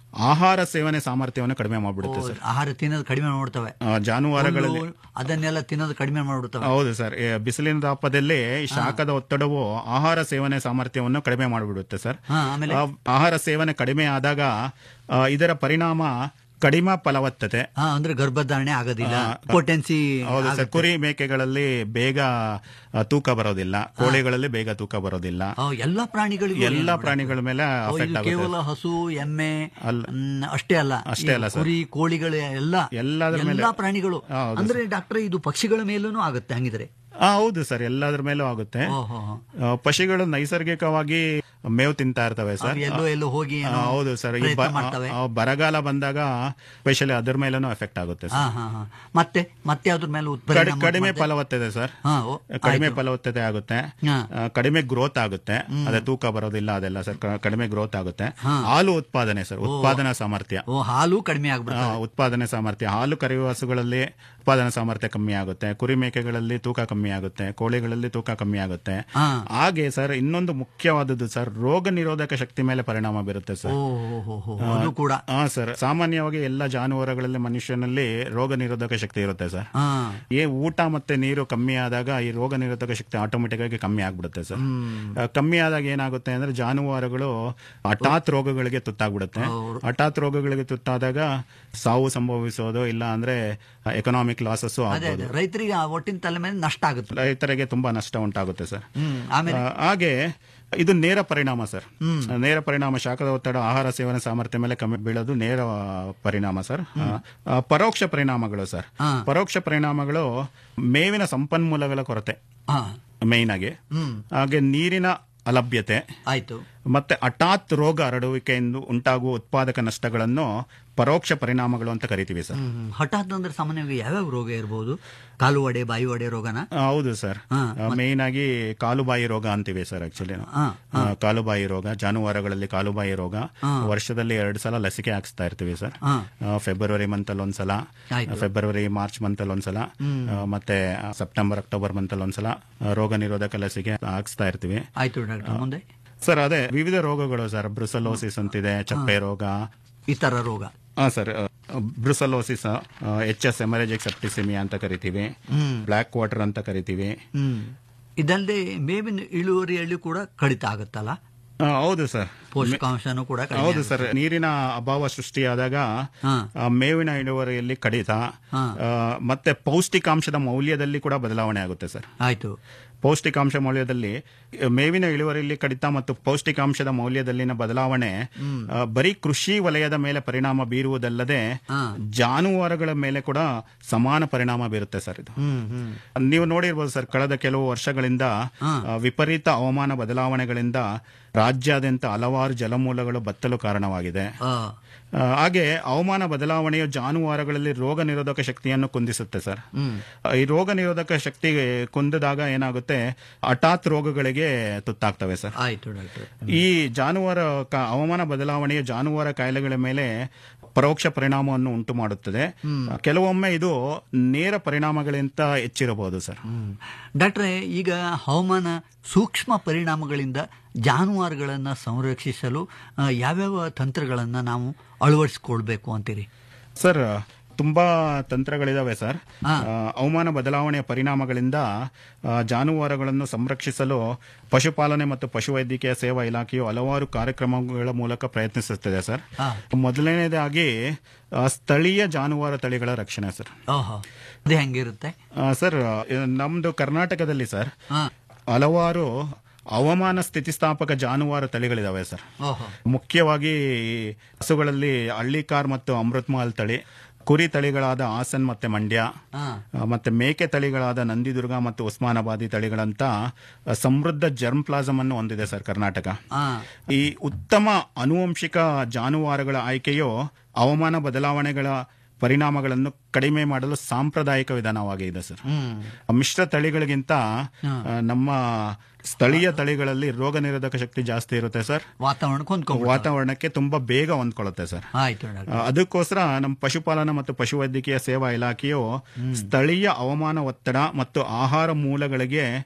ಆಹಾರ ಸೇವನೆ ಸಾಮರ್ಥ್ಯವನ್ನು ಕಡಿಮೆ ಮಾಡ್ಬಿಡುತ್ತೆ ಸರ್ ಆಹಾರ ತಿನ್ನೋದು ಕಡಿಮೆ ಮಾಡ್ತವೆ ಆ, ಜಾನುವಾರುಗಳಲ್ಲಿ ಹುಲ್ಲು, ಅದನ್ನೆಲ್ಲ ತಿನ್ನೋದು ಕಡಿಮೆ ಮಾಡ್ಬಿಡ್ತವೆ ಹೌದು ಸರ್ ಏ, ಬಿಸಿಲಿನ ತಾಪದಲ್ಲಿ ಶಾಖದ ಒತ್ತಡವು ಆಹಾರ ಸೇವನೆ ಸಾಮರ್ಥ್ಯವನ್ನು ಕಡಿಮೆ ಮಾಡಿಬಿಡುತ್ತೆ ಸರ್ ಹಾ, ಆಮೇಲೆ? ಆ, ಆಹಾರ ಸೇವನೆ ಕಡಿಮೆ ಆದಾಗ ಆ, ಇದರ ಪರಿಣಾಮ ಕಡಿಮೆ ಫಲವತ್ತತೆ ಹಾ ಅಂದ್ರೆ ಗರ್ಭಧಾರಣೆ ಆಗೋದಿಲ್ಲ ಆ, ಪೊಟೆನ್ಸಿ ಹೌದು ಸರ್ ಕುರಿ ಮೇಕೆಗಳಲ್ಲಿ ಬೇಗ ಆ, ತೂಕ ಬರೋದಿಲ್ಲ ಕೋಳಿಗಳಲ್ಲಿ ಬೇಗ ತೂಕ ಬರೋದಿಲ್ಲ ಎಲ್ಲಾ ಪ್ರಾಣಿಗಳಿಗೂ ಎಲ್ಲಾ ಪ್ರಾಣಿಗಳ ಮೇಲೆ ಓ, ಇದು ಅಫೆಕ್ಟ್ ಆಗುತ್ತೆ ಕೇವಲ ಹಸು ಎಮ್ಮೆ ಅಲ್ಲ. ಮ್, ಅಷ್ಟೇ ಅಲ್ಲ ಅಷ್ಟೇ ಅಲ್ಲ ಈ ಸರ್. ಕುರಿ ಕೋಳಿಗಳು ಎಲ್ಲ ಎಲ್ಲದ್ರ ಮೇಲೆ- ಎಲ್ಲಾ ಪ್ರಾಣಿಗಳು ಹಾ, ಹೌದು ಅಂದ್ರೆ ಡಾಕ್ಟರ್ ಇದು ಪಕ್ಷಿಗಳ ಮೇಲೂ ಆಗುತ್ತೆ ಹಂಗಿದ್ರೆ ಆ, ಹೌದು ಸರ್ ಎಲ್ಲದ್ರ ಮೇಲೂ ಆಗುತ್ತೆ ಓಹೋ ಆ, ಪಶುಗಳು ನೈಸರ್ಗಿಕವಾಗಿ ಮೇವು ತಿಂತಾ ಇರ್ತವೆ ಸರ್ ಅವು ಎಲ್ಲೋ ಎಲ್ಲೋ ಹೋಗಿ ಆ, ಏನೋ ಹೌದು ಸರ್ ಈ ಪ್ರಯತ್ನ ಬ- ಮಾಡ್ತವೆ. ಆ, ಬರಗಾಲ ಬಂದಾಗ ಸ್ಪೆಷಲಿ ಅದ್ರ ಮೇಲೂ ಎಫೆಕ್ಟ್ ಆಗುತ್ತೆ ಹಾ ಸರ್ ಹಾ ಹಾ ಮತ್ತೆ ಮತ್ತೆ ಅದ್ರ ಮೇಲೆ ಕಡಿ- ಉತ್ಪನ್ನ ಕಡಿಮೆ ಫಲವತ್ತತೆ ಸರ್ ಹಾ, ಓ, ಕಡಿಮೆ ಆಯ್ತು. ಫಲವತ್ತತೆ ಆಗುತ್ತೆ ಹಾ. ಆ, ಕಡಿಮೆ ಗ್ರೋತ್ ಆಗುತ್ತೆ ಅದೇ ತೂಕ ಬರೋದಿಲ್ಲ ಅದೆಲ್ಲ ಸರ್ ಕ- ಕಡಿಮೆ ಗ್ರೋತ್ ಆಗುತ್ತೆ ಹಾ. ಹಾಲು ಉತ್ಪಾದನೆ ಸರ್ ಉತ್ಪಾದನಾ ಸಾಮರ್ಥ್ಯ ಓ ಹಾಲು ಕಡಿಮೆ ಆ, ಆಗ್ಬಿಡುತ್ತೆ ಉತ್ಪಾದನೆ ಸಾಮರ್ಥ್ಯ ಹಾಲು ಕರೆಯುವ ಹಸುಗಳಲ್ಲಿ ಉತ್ಪಾದನಾ ಸಾಮರ್ಥ್ಯ ಕಮ್ಮಿ ಆಗುತ್ತೆ ಕುರಿ ಮೇಕೆಗಳಲ್ಲಿ ತೂಕ ಕಮ್ಮಿ ಆಗುತ್ತೆ ಕೋಳಿಗಳಲ್ಲಿ ತೂಕ ಕಮ್ಮಿ ಆಗುತ್ತೆ ಹಾ. ಹಾಗೆ ಸರ್ ಇನ್ನೊಂದು ಮುಖ್ಯವಾದದ್ದು ಸರ್ ರೋಗ ನಿರೋಧಕ ಶಕ್ತಿ ಮೇಲೆ ಪರಿಣಾಮ ಬೀರುತ್ತೆ ಓ ಸರ್ ಹೋ, ಹೋ, ಹೋ, ಅದು ಕೂಡ ಹಾ ಸರ್ ಸಾಮಾನ್ಯವಾಗಿ ಎಲ್ಲ ಜಾನುವಾರುಗಳಲ್ಲಿ ಮನುಷ್ಯನಲ್ಲಿ ರೋಗ ನಿರೋಧಕ ಶಕ್ತಿ ಇರುತ್ತೆ ಸರ್ ಹಾ ಏ ಊಟ ಮತ್ತೆ ನೀರು ಕಮ್ಮಿ ಆದಾಗ ಈ ರೋಗ ನಿರೋಧಕ ಶಕ್ತಿ ಆಟೋಮೆಟಿಕ್ ಆಗಿ ಕಮ್ಮಿ ಆಗ್ಬಿಡುತ್ತೆ ಸರ್ ಆ, ಕಮ್ಮಿ ಆದಾಗ ಏನಾಗುತ್ತೆ ಅಂದ್ರೆ ಜಾನುವಾರುಗಳು ಹಠಾತ್ ರೋಗಗಳಿಗೆ ತುತ್ತಾಗ್ಬಿಡುತ್ತೆ ಹಠಾತ್ ರೋಗಗಳಿಗೆ ತುತ್ತಾದಾಗ ಸಾವು ಸಂಭವಿಸೋದು ಇಲ್ಲ ಅಂದ್ರೆ ಎಕನಾಮಿಕ್ ಲಾಸಸ್ ಅದೇ ಆಗ್ಬೋದು ಅದೇ ರೈತರಿಗೆ ಆ ಒಟ್ಟಿನ ತಲೆ ಮೇಲೆ ನಷ್ಟ ಆಗುತ್ತೆ ರೈತರಿಗೆ ತುಂಬಾ ನಷ್ಟ ಉಂಟಾಗುತ್ತೆ ಸರ್ ಹ್ಮ್ ಆಮೇಲೆ ಆ, ಹಾಗೆ ಇದು ನೇರ ಪರಿಣಾಮ ಸರ್ ನೇರ ಪರಿಣಾಮ ಶಾಖದ ಒತ್ತಡ ಆಹಾರ ಸೇವನೆ ಸಾಮರ್ಥ್ಯ ಮೇಲೆ ಕಮ್ಮಿ ಬೀಳೋದು ನೇರ ಪರಿಣಾಮ ಸರ್ ಆ, ಆ, ಪರೋಕ್ಷ ಪರಿಣಾಮಗಳು ಸರ್ ಹಾ. ಪರೋಕ್ಷ ಪರಿಣಾಮಗಳು ಮೇವಿನ ಸಂಪನ್ಮೂಲಗಳ ಕೊರತೆ ಹಾ ಮೇಯ್ನ್ ಆಗಿ ಹ್ಮ್ ಹಾಗೆ ನೀರಿನ ಅಲಭ್ಯತೆ ಆಯ್ತು ಮತ್ತೆ ಹಠಾತ್ ರೋಗ ಹರಡುವಿಕೆಯಿಂದ ಉಂಟಾಗುವ ಉತ್ಪಾದಕ ನಷ್ಟಗಳನ್ನು ಪರೋಕ್ಷ ಪರಿಣಾಮಗಳು ಅಂತ ಕರಿತೀವಿ ಸರ್ ಹ್ಮ್, ಹ್ಮ್. ಹಠಾತ್ ಅಂದ್ರೆ ಸಾಮಾನ್ಯವಾಗಿ ಯಾವ್ಯಾವ ರೋಗ ಇರಬಹುದು ಕಾಲು ಒಡೆ ಬಾಯಿ ಒಡೆ ರೋಗನ ಆ, ಹೌದು ಸರ್ ಹಾ, ಮೇಯ್ನ್ ಆಗಿ ಕಾಲುಬಾಯಿ ರೋಗ ಅಂತೀವಿ ಸರ್ ಆಕ್ಚುಲಿ ಹಾ, ಕಾಲುಬಾಯಿ ರೋಗ ಜಾನುವಾರುಗಳಲ್ಲಿ ಕಾಲುಬಾಯಿ ರೋಗ ವರ್ಷದಲ್ಲಿ ಎರಡು ಸಲ ಲಸಿಕೆ ಹಾಕ್ಸ್ತಾ ಇರ್ತೀವಿ ಸರ್ ಹಾ. ಆ, ಫೆಬ್ರವರಿ ಮಂತ್ ಅಲ್ಲಿ ಒಂದ್ಸಲ ಆಯ್ತು. ಫೆಬ್ರವರಿ ಮಾರ್ಚ್ ಮಂತ್ ಅಲ್ಲಿ ಒಂದ್ಸಲ ಆ, ಮತ್ತೆ ಆ, ಸೆಪ್ಟೆಂಬರ್ ಅಕ್ಟೋಬರ್ ಮಂತ್ ಅಲ್ಲಿ ಒಂದ್ಸಲ ಆ, ರೋಗ ನಿರೋಧಕ ಲಸಿಕೆ ಹಾಕ್ಸ್ತಾ ಇರ್ತೀವಿ ಆಯ್ತು ಡಾಕ್ಟರ್ ಮುಂದೆ ಸರ್ ಅದೇ ವಿವಿಧ ರೋಗಗಳು ಸರ್ ಬ್ರುಸಲೋಸಿಸ್ ಅಂತಿದೆ ಚಪ್ಪೆ ರೋಗ ಈ ತರ ರೋಗ ಹಾ sir brucellosis H S haemorrhagic septicaemia ಅಂತ ಕರಿತೀವಿ ಬ್ಲ್ಯಾಕ್ ವಾಟರ್ ಅಂತ ಕರಿತೀವಿ ಹ್ಮ್ ಇದಲ್ಲದೆ ಮೇವಿನ ಇಳುವರಿಯಲ್ಲಿ ಕೂಡ ಕಡಿತ ಆಗುತ್ತಲ್ಲ ಆ, ಹೌದು ಸರ್ ಪೋಷಕಾಂಶನೂ ಕೂಡ ಕಡಿಮೆ ಹೌದು ಆಗುತ್ತೆ. ಸರ್ ನೀರಿನ ಅಭಾವ ಸೃಷ್ಟಿಯಾದಾಗ ಹಾ. ಆ, ಮೇವಿನ ಇಳುವರಿಯಲ್ಲಿ ಕಡಿತ ಹಾ. ಆ, ಮತ್ತೆ ಪೌಷ್ಟಿಕಾಂಶದ ಮೌಲ್ಯದಲ್ಲಿ ಕೂಡ ಬದಲಾವಣೆ ಆಗುತ್ತೆ ಸರ್ ಆಯ್ತು ಪೌಷ್ಟಿಕಾಂಶ ಮೌಲ್ಯದಲ್ಲಿ ಆ, ಮೇವಿನ ಇಳುವರಿಯಲ್ಲಿ ಕಡಿತ ಮತ್ತು ಪೌಷ್ಟಿಕಾಂಶದ ಮೌಲ್ಯದಲ್ಲಿನ ಬದಲಾವಣೆ ಆ, ಬರೀ ಕೃಷಿ ವಲಯದ ಮೇಲೆ ಪರಿಣಾಮ ಬೀರುವುದಲ್ಲದೆ ಹಾ. ಜಾನುವಾರುಗಳ ಮೇಲೆ ಕೂಡ ಸಮಾನ ಪರಿಣಾಮ ಬೀರುತ್ತೆ ಸರ್ ಇದು ಹ್ಮ್ ಹ್ಮ್ ನೀವು ನೋಡಿರ್ಬೋದು ಸರ್ ಕಳೆದ ಕೆಲವು ವರ್ಷಗಳಿಂದ ಹಾ. ಆ, ವಿಪರೀತ ಹವಾಮಾನ ಬದಲಾವಣೆಗಳಿಂದ ರಾಜ್ಯಾದ್ಯಂತ ಹಲವಾರು ಜಲಮೂಲಗಳು ಬತ್ತಲು ಕಾರಣವಾಗಿದೆ ಆ, ಆ, ಹಾಗೆ ಹವಾಮಾನ ಬದಲಾವಣೆಯು ಜಾನುವಾರುಗಳಲ್ಲಿ ರೋಗ ನಿರೋಧಕ ಶಕ್ತಿಯನ್ನು ಕುಂದಿಸುತ್ತೆ ಸರ್ ಆ, ಈ ರೋಗ ನಿರೋಧಕ ಶಕ್ತಿ ಕುಂದಿದಾಗ ಏನಾಗುತ್ತೆ ಹಠಾತ್ ರೋಗಗಳಿಗೆ ತುತ್ತಾಗ್ತವೆ ಸರ್ ಆಯ್ತು ಡಾಕ್ಟರ್ ಈ ಜಾನುವಾರು ಕ- ಹವಾಮಾನ ಬದಲಾವಣೆಯ ಜಾನುವಾರು ಕಾಯಿಲೆಗಳ ಮೇಲೆ ಪರೋಕ್ಷ ಪರಿಣಾಮವನ್ನು ಉಂಟು ಮಾಡುತ್ತದೆ ಕೆಲವೊಮ್ಮೆ ಇದು ನೇರ ಪರಿಣಾಮಗಳಿಂತ ಹೆಚ್ಚಿರಬಹುದು ಸರ್ ಹ್ಮ್. ಡಾಕ್ಟ್ರೆ ಈಗ ಹವಾಮಾನ ಸೂಕ್ಷ್ಮ ಪರಿಣಾಮಗಳಿಂದ ಜಾನುವಾರುಗಳನ್ನು ಸಂರಕ್ಷಿಸಲು ಆ, ಯಾವ್ಯಾವ ತಂತ್ರಗಳನ್ನು ನಾವು ಅಳವಡಿಸ್ಕೊಳ್ಬೇಕು ಅಂತೀರಿ ಸರ್ ತುಂಬಾ ತಂತ್ರಗಳಿದಾವೆ ಸರ್ ಹಾ. ಆ, ಹವಾಮಾನ ಬದಲಾವಣೆಯ ಪರಿಣಾಮಗಳಿಂದ ಆ, ಜಾನುವಾರುಗಳನ್ನು ಸಂರಕ್ಷಿಸಲು ಪಶುಪಾಲನೆ ಮತ್ತು ಪಶುವೈದ್ಯಕೀಯ ಸೇವಾ ಇಲಾಖೆಯು ಹಲವಾರು ಕಾರ್ಯಕ್ರಮಗಳ ಮೂಲಕ ಪ್ರಯತ್ನಿಸುತ್ತದೆ ಸರ್ ಹಾ. ಮೊದಲನೇದಾಗಿ ಆ, ಸ್ಥಳೀಯ ಜಾನುವಾರು ತಳಿಗಳ ರಕ್ಷಣೆ ಸರ್ ಓಹೋ ಅದು ಹೆಂಗಿರುತ್ತೆ ಆ, ಸರ್ ಆ, ನಮ್ದು ಕರ್ನಾಟಕದಲ್ಲಿ ಸರ್ ಹಾ ಹಲವಾರು ಹವಾಮಾನ ಸ್ಥಿತಿಸ್ಥಾಪಕ ಜಾನುವಾರು ತಳಿಗಳಿದಾವೆ ಸರ್ ಓಹೋ ಮುಖ್ಯವಾಗಿ ಈ ಹಸುಗಳಲ್ಲಿ ಹಳ್ಳಿಕಾರ್ ಮತ್ತು ಅಮೃತ್ಮಹಲ್ ತಳಿ ಕುರಿ ತಳಿಗಳಾದ ಹಾಸನ್ ಮತ್ತೆ ಮಂಡ್ಯ ಹಾ ಆ, ಮತ್ತೆ ಮೇಕೆ ತಳಿಗಳಾದ ನಂದಿದುರ್ಗ ಮತ್ತು ಉಸ್ಮಾನಾಬಾದಿ ತಳಿಗಳಂತ ಆ, ಸಮೃದ್ಧ ಜರ್ಮ್ ಪ್ಲಾಸಮ್ ಅನ್ನು ಹೊಂದಿದೆ ಸರ್ ಕರ್ನಾಟಕ ಹಾ ಈ ಉತ್ತಮ ಆನುವಂಶಿಕ ಜಾನುವಾರುಗಳ ಆಯ್ಕೆಯು ಹವಾಮಾನ ಬದಲಾವಣೆಗಳ ಪರಿಣಾಮಗಳನ್ನು ಕಡಿಮೆ ಮಾಡಲು ಸಾಂಪ್ರದಾಯಿಕ ವಿಧಾನವಾಗಿದೆ ಸರ್ ಹ್ಮ್ ಮಿಶ್ರ ತಳಿಗಳಿಗಿಂತ ಆ, ನಮ್ಮ ಸ್ಥಳೀಯ ತಳಿಗಳಲ್ಲಿ ರೋಗ ನಿರೋಧಕ ಶಕ್ತಿ ಜಾಸ್ತಿ ಇರುತ್ತೆ ಸರ್ ವಾತಾವರಣಕ್ಕೆ ಹೊಂದ್ಕೊಂಡ್ಬಿಡ್ತಾರೆ. ವಾತಾವರಣಕ್ಕೆ ತುಂಬಾ ಬೇಗ ಹೊಂದ್ಕೊಳ್ಳುತ್ತೆ ಸರ್ ಆಯ್ತು ಡಾಕ್ಟರ್ ಆ, ಅದಕ್ಕೋಸ್ಕರ ನಮ್ಮ ಪಶುಪಾಲನಾ ಮತ್ತು ಪಶುವೈದ್ಯಕೀಯ ಸೇವಾ ಇಲಾಖೆಯು ಸ್ಥಳೀಯ ಹವಾಮಾನ ಒತ್ತಡ ಮತ್ತು ಆಹಾರ ಮೂಲಗಳಿಗೆ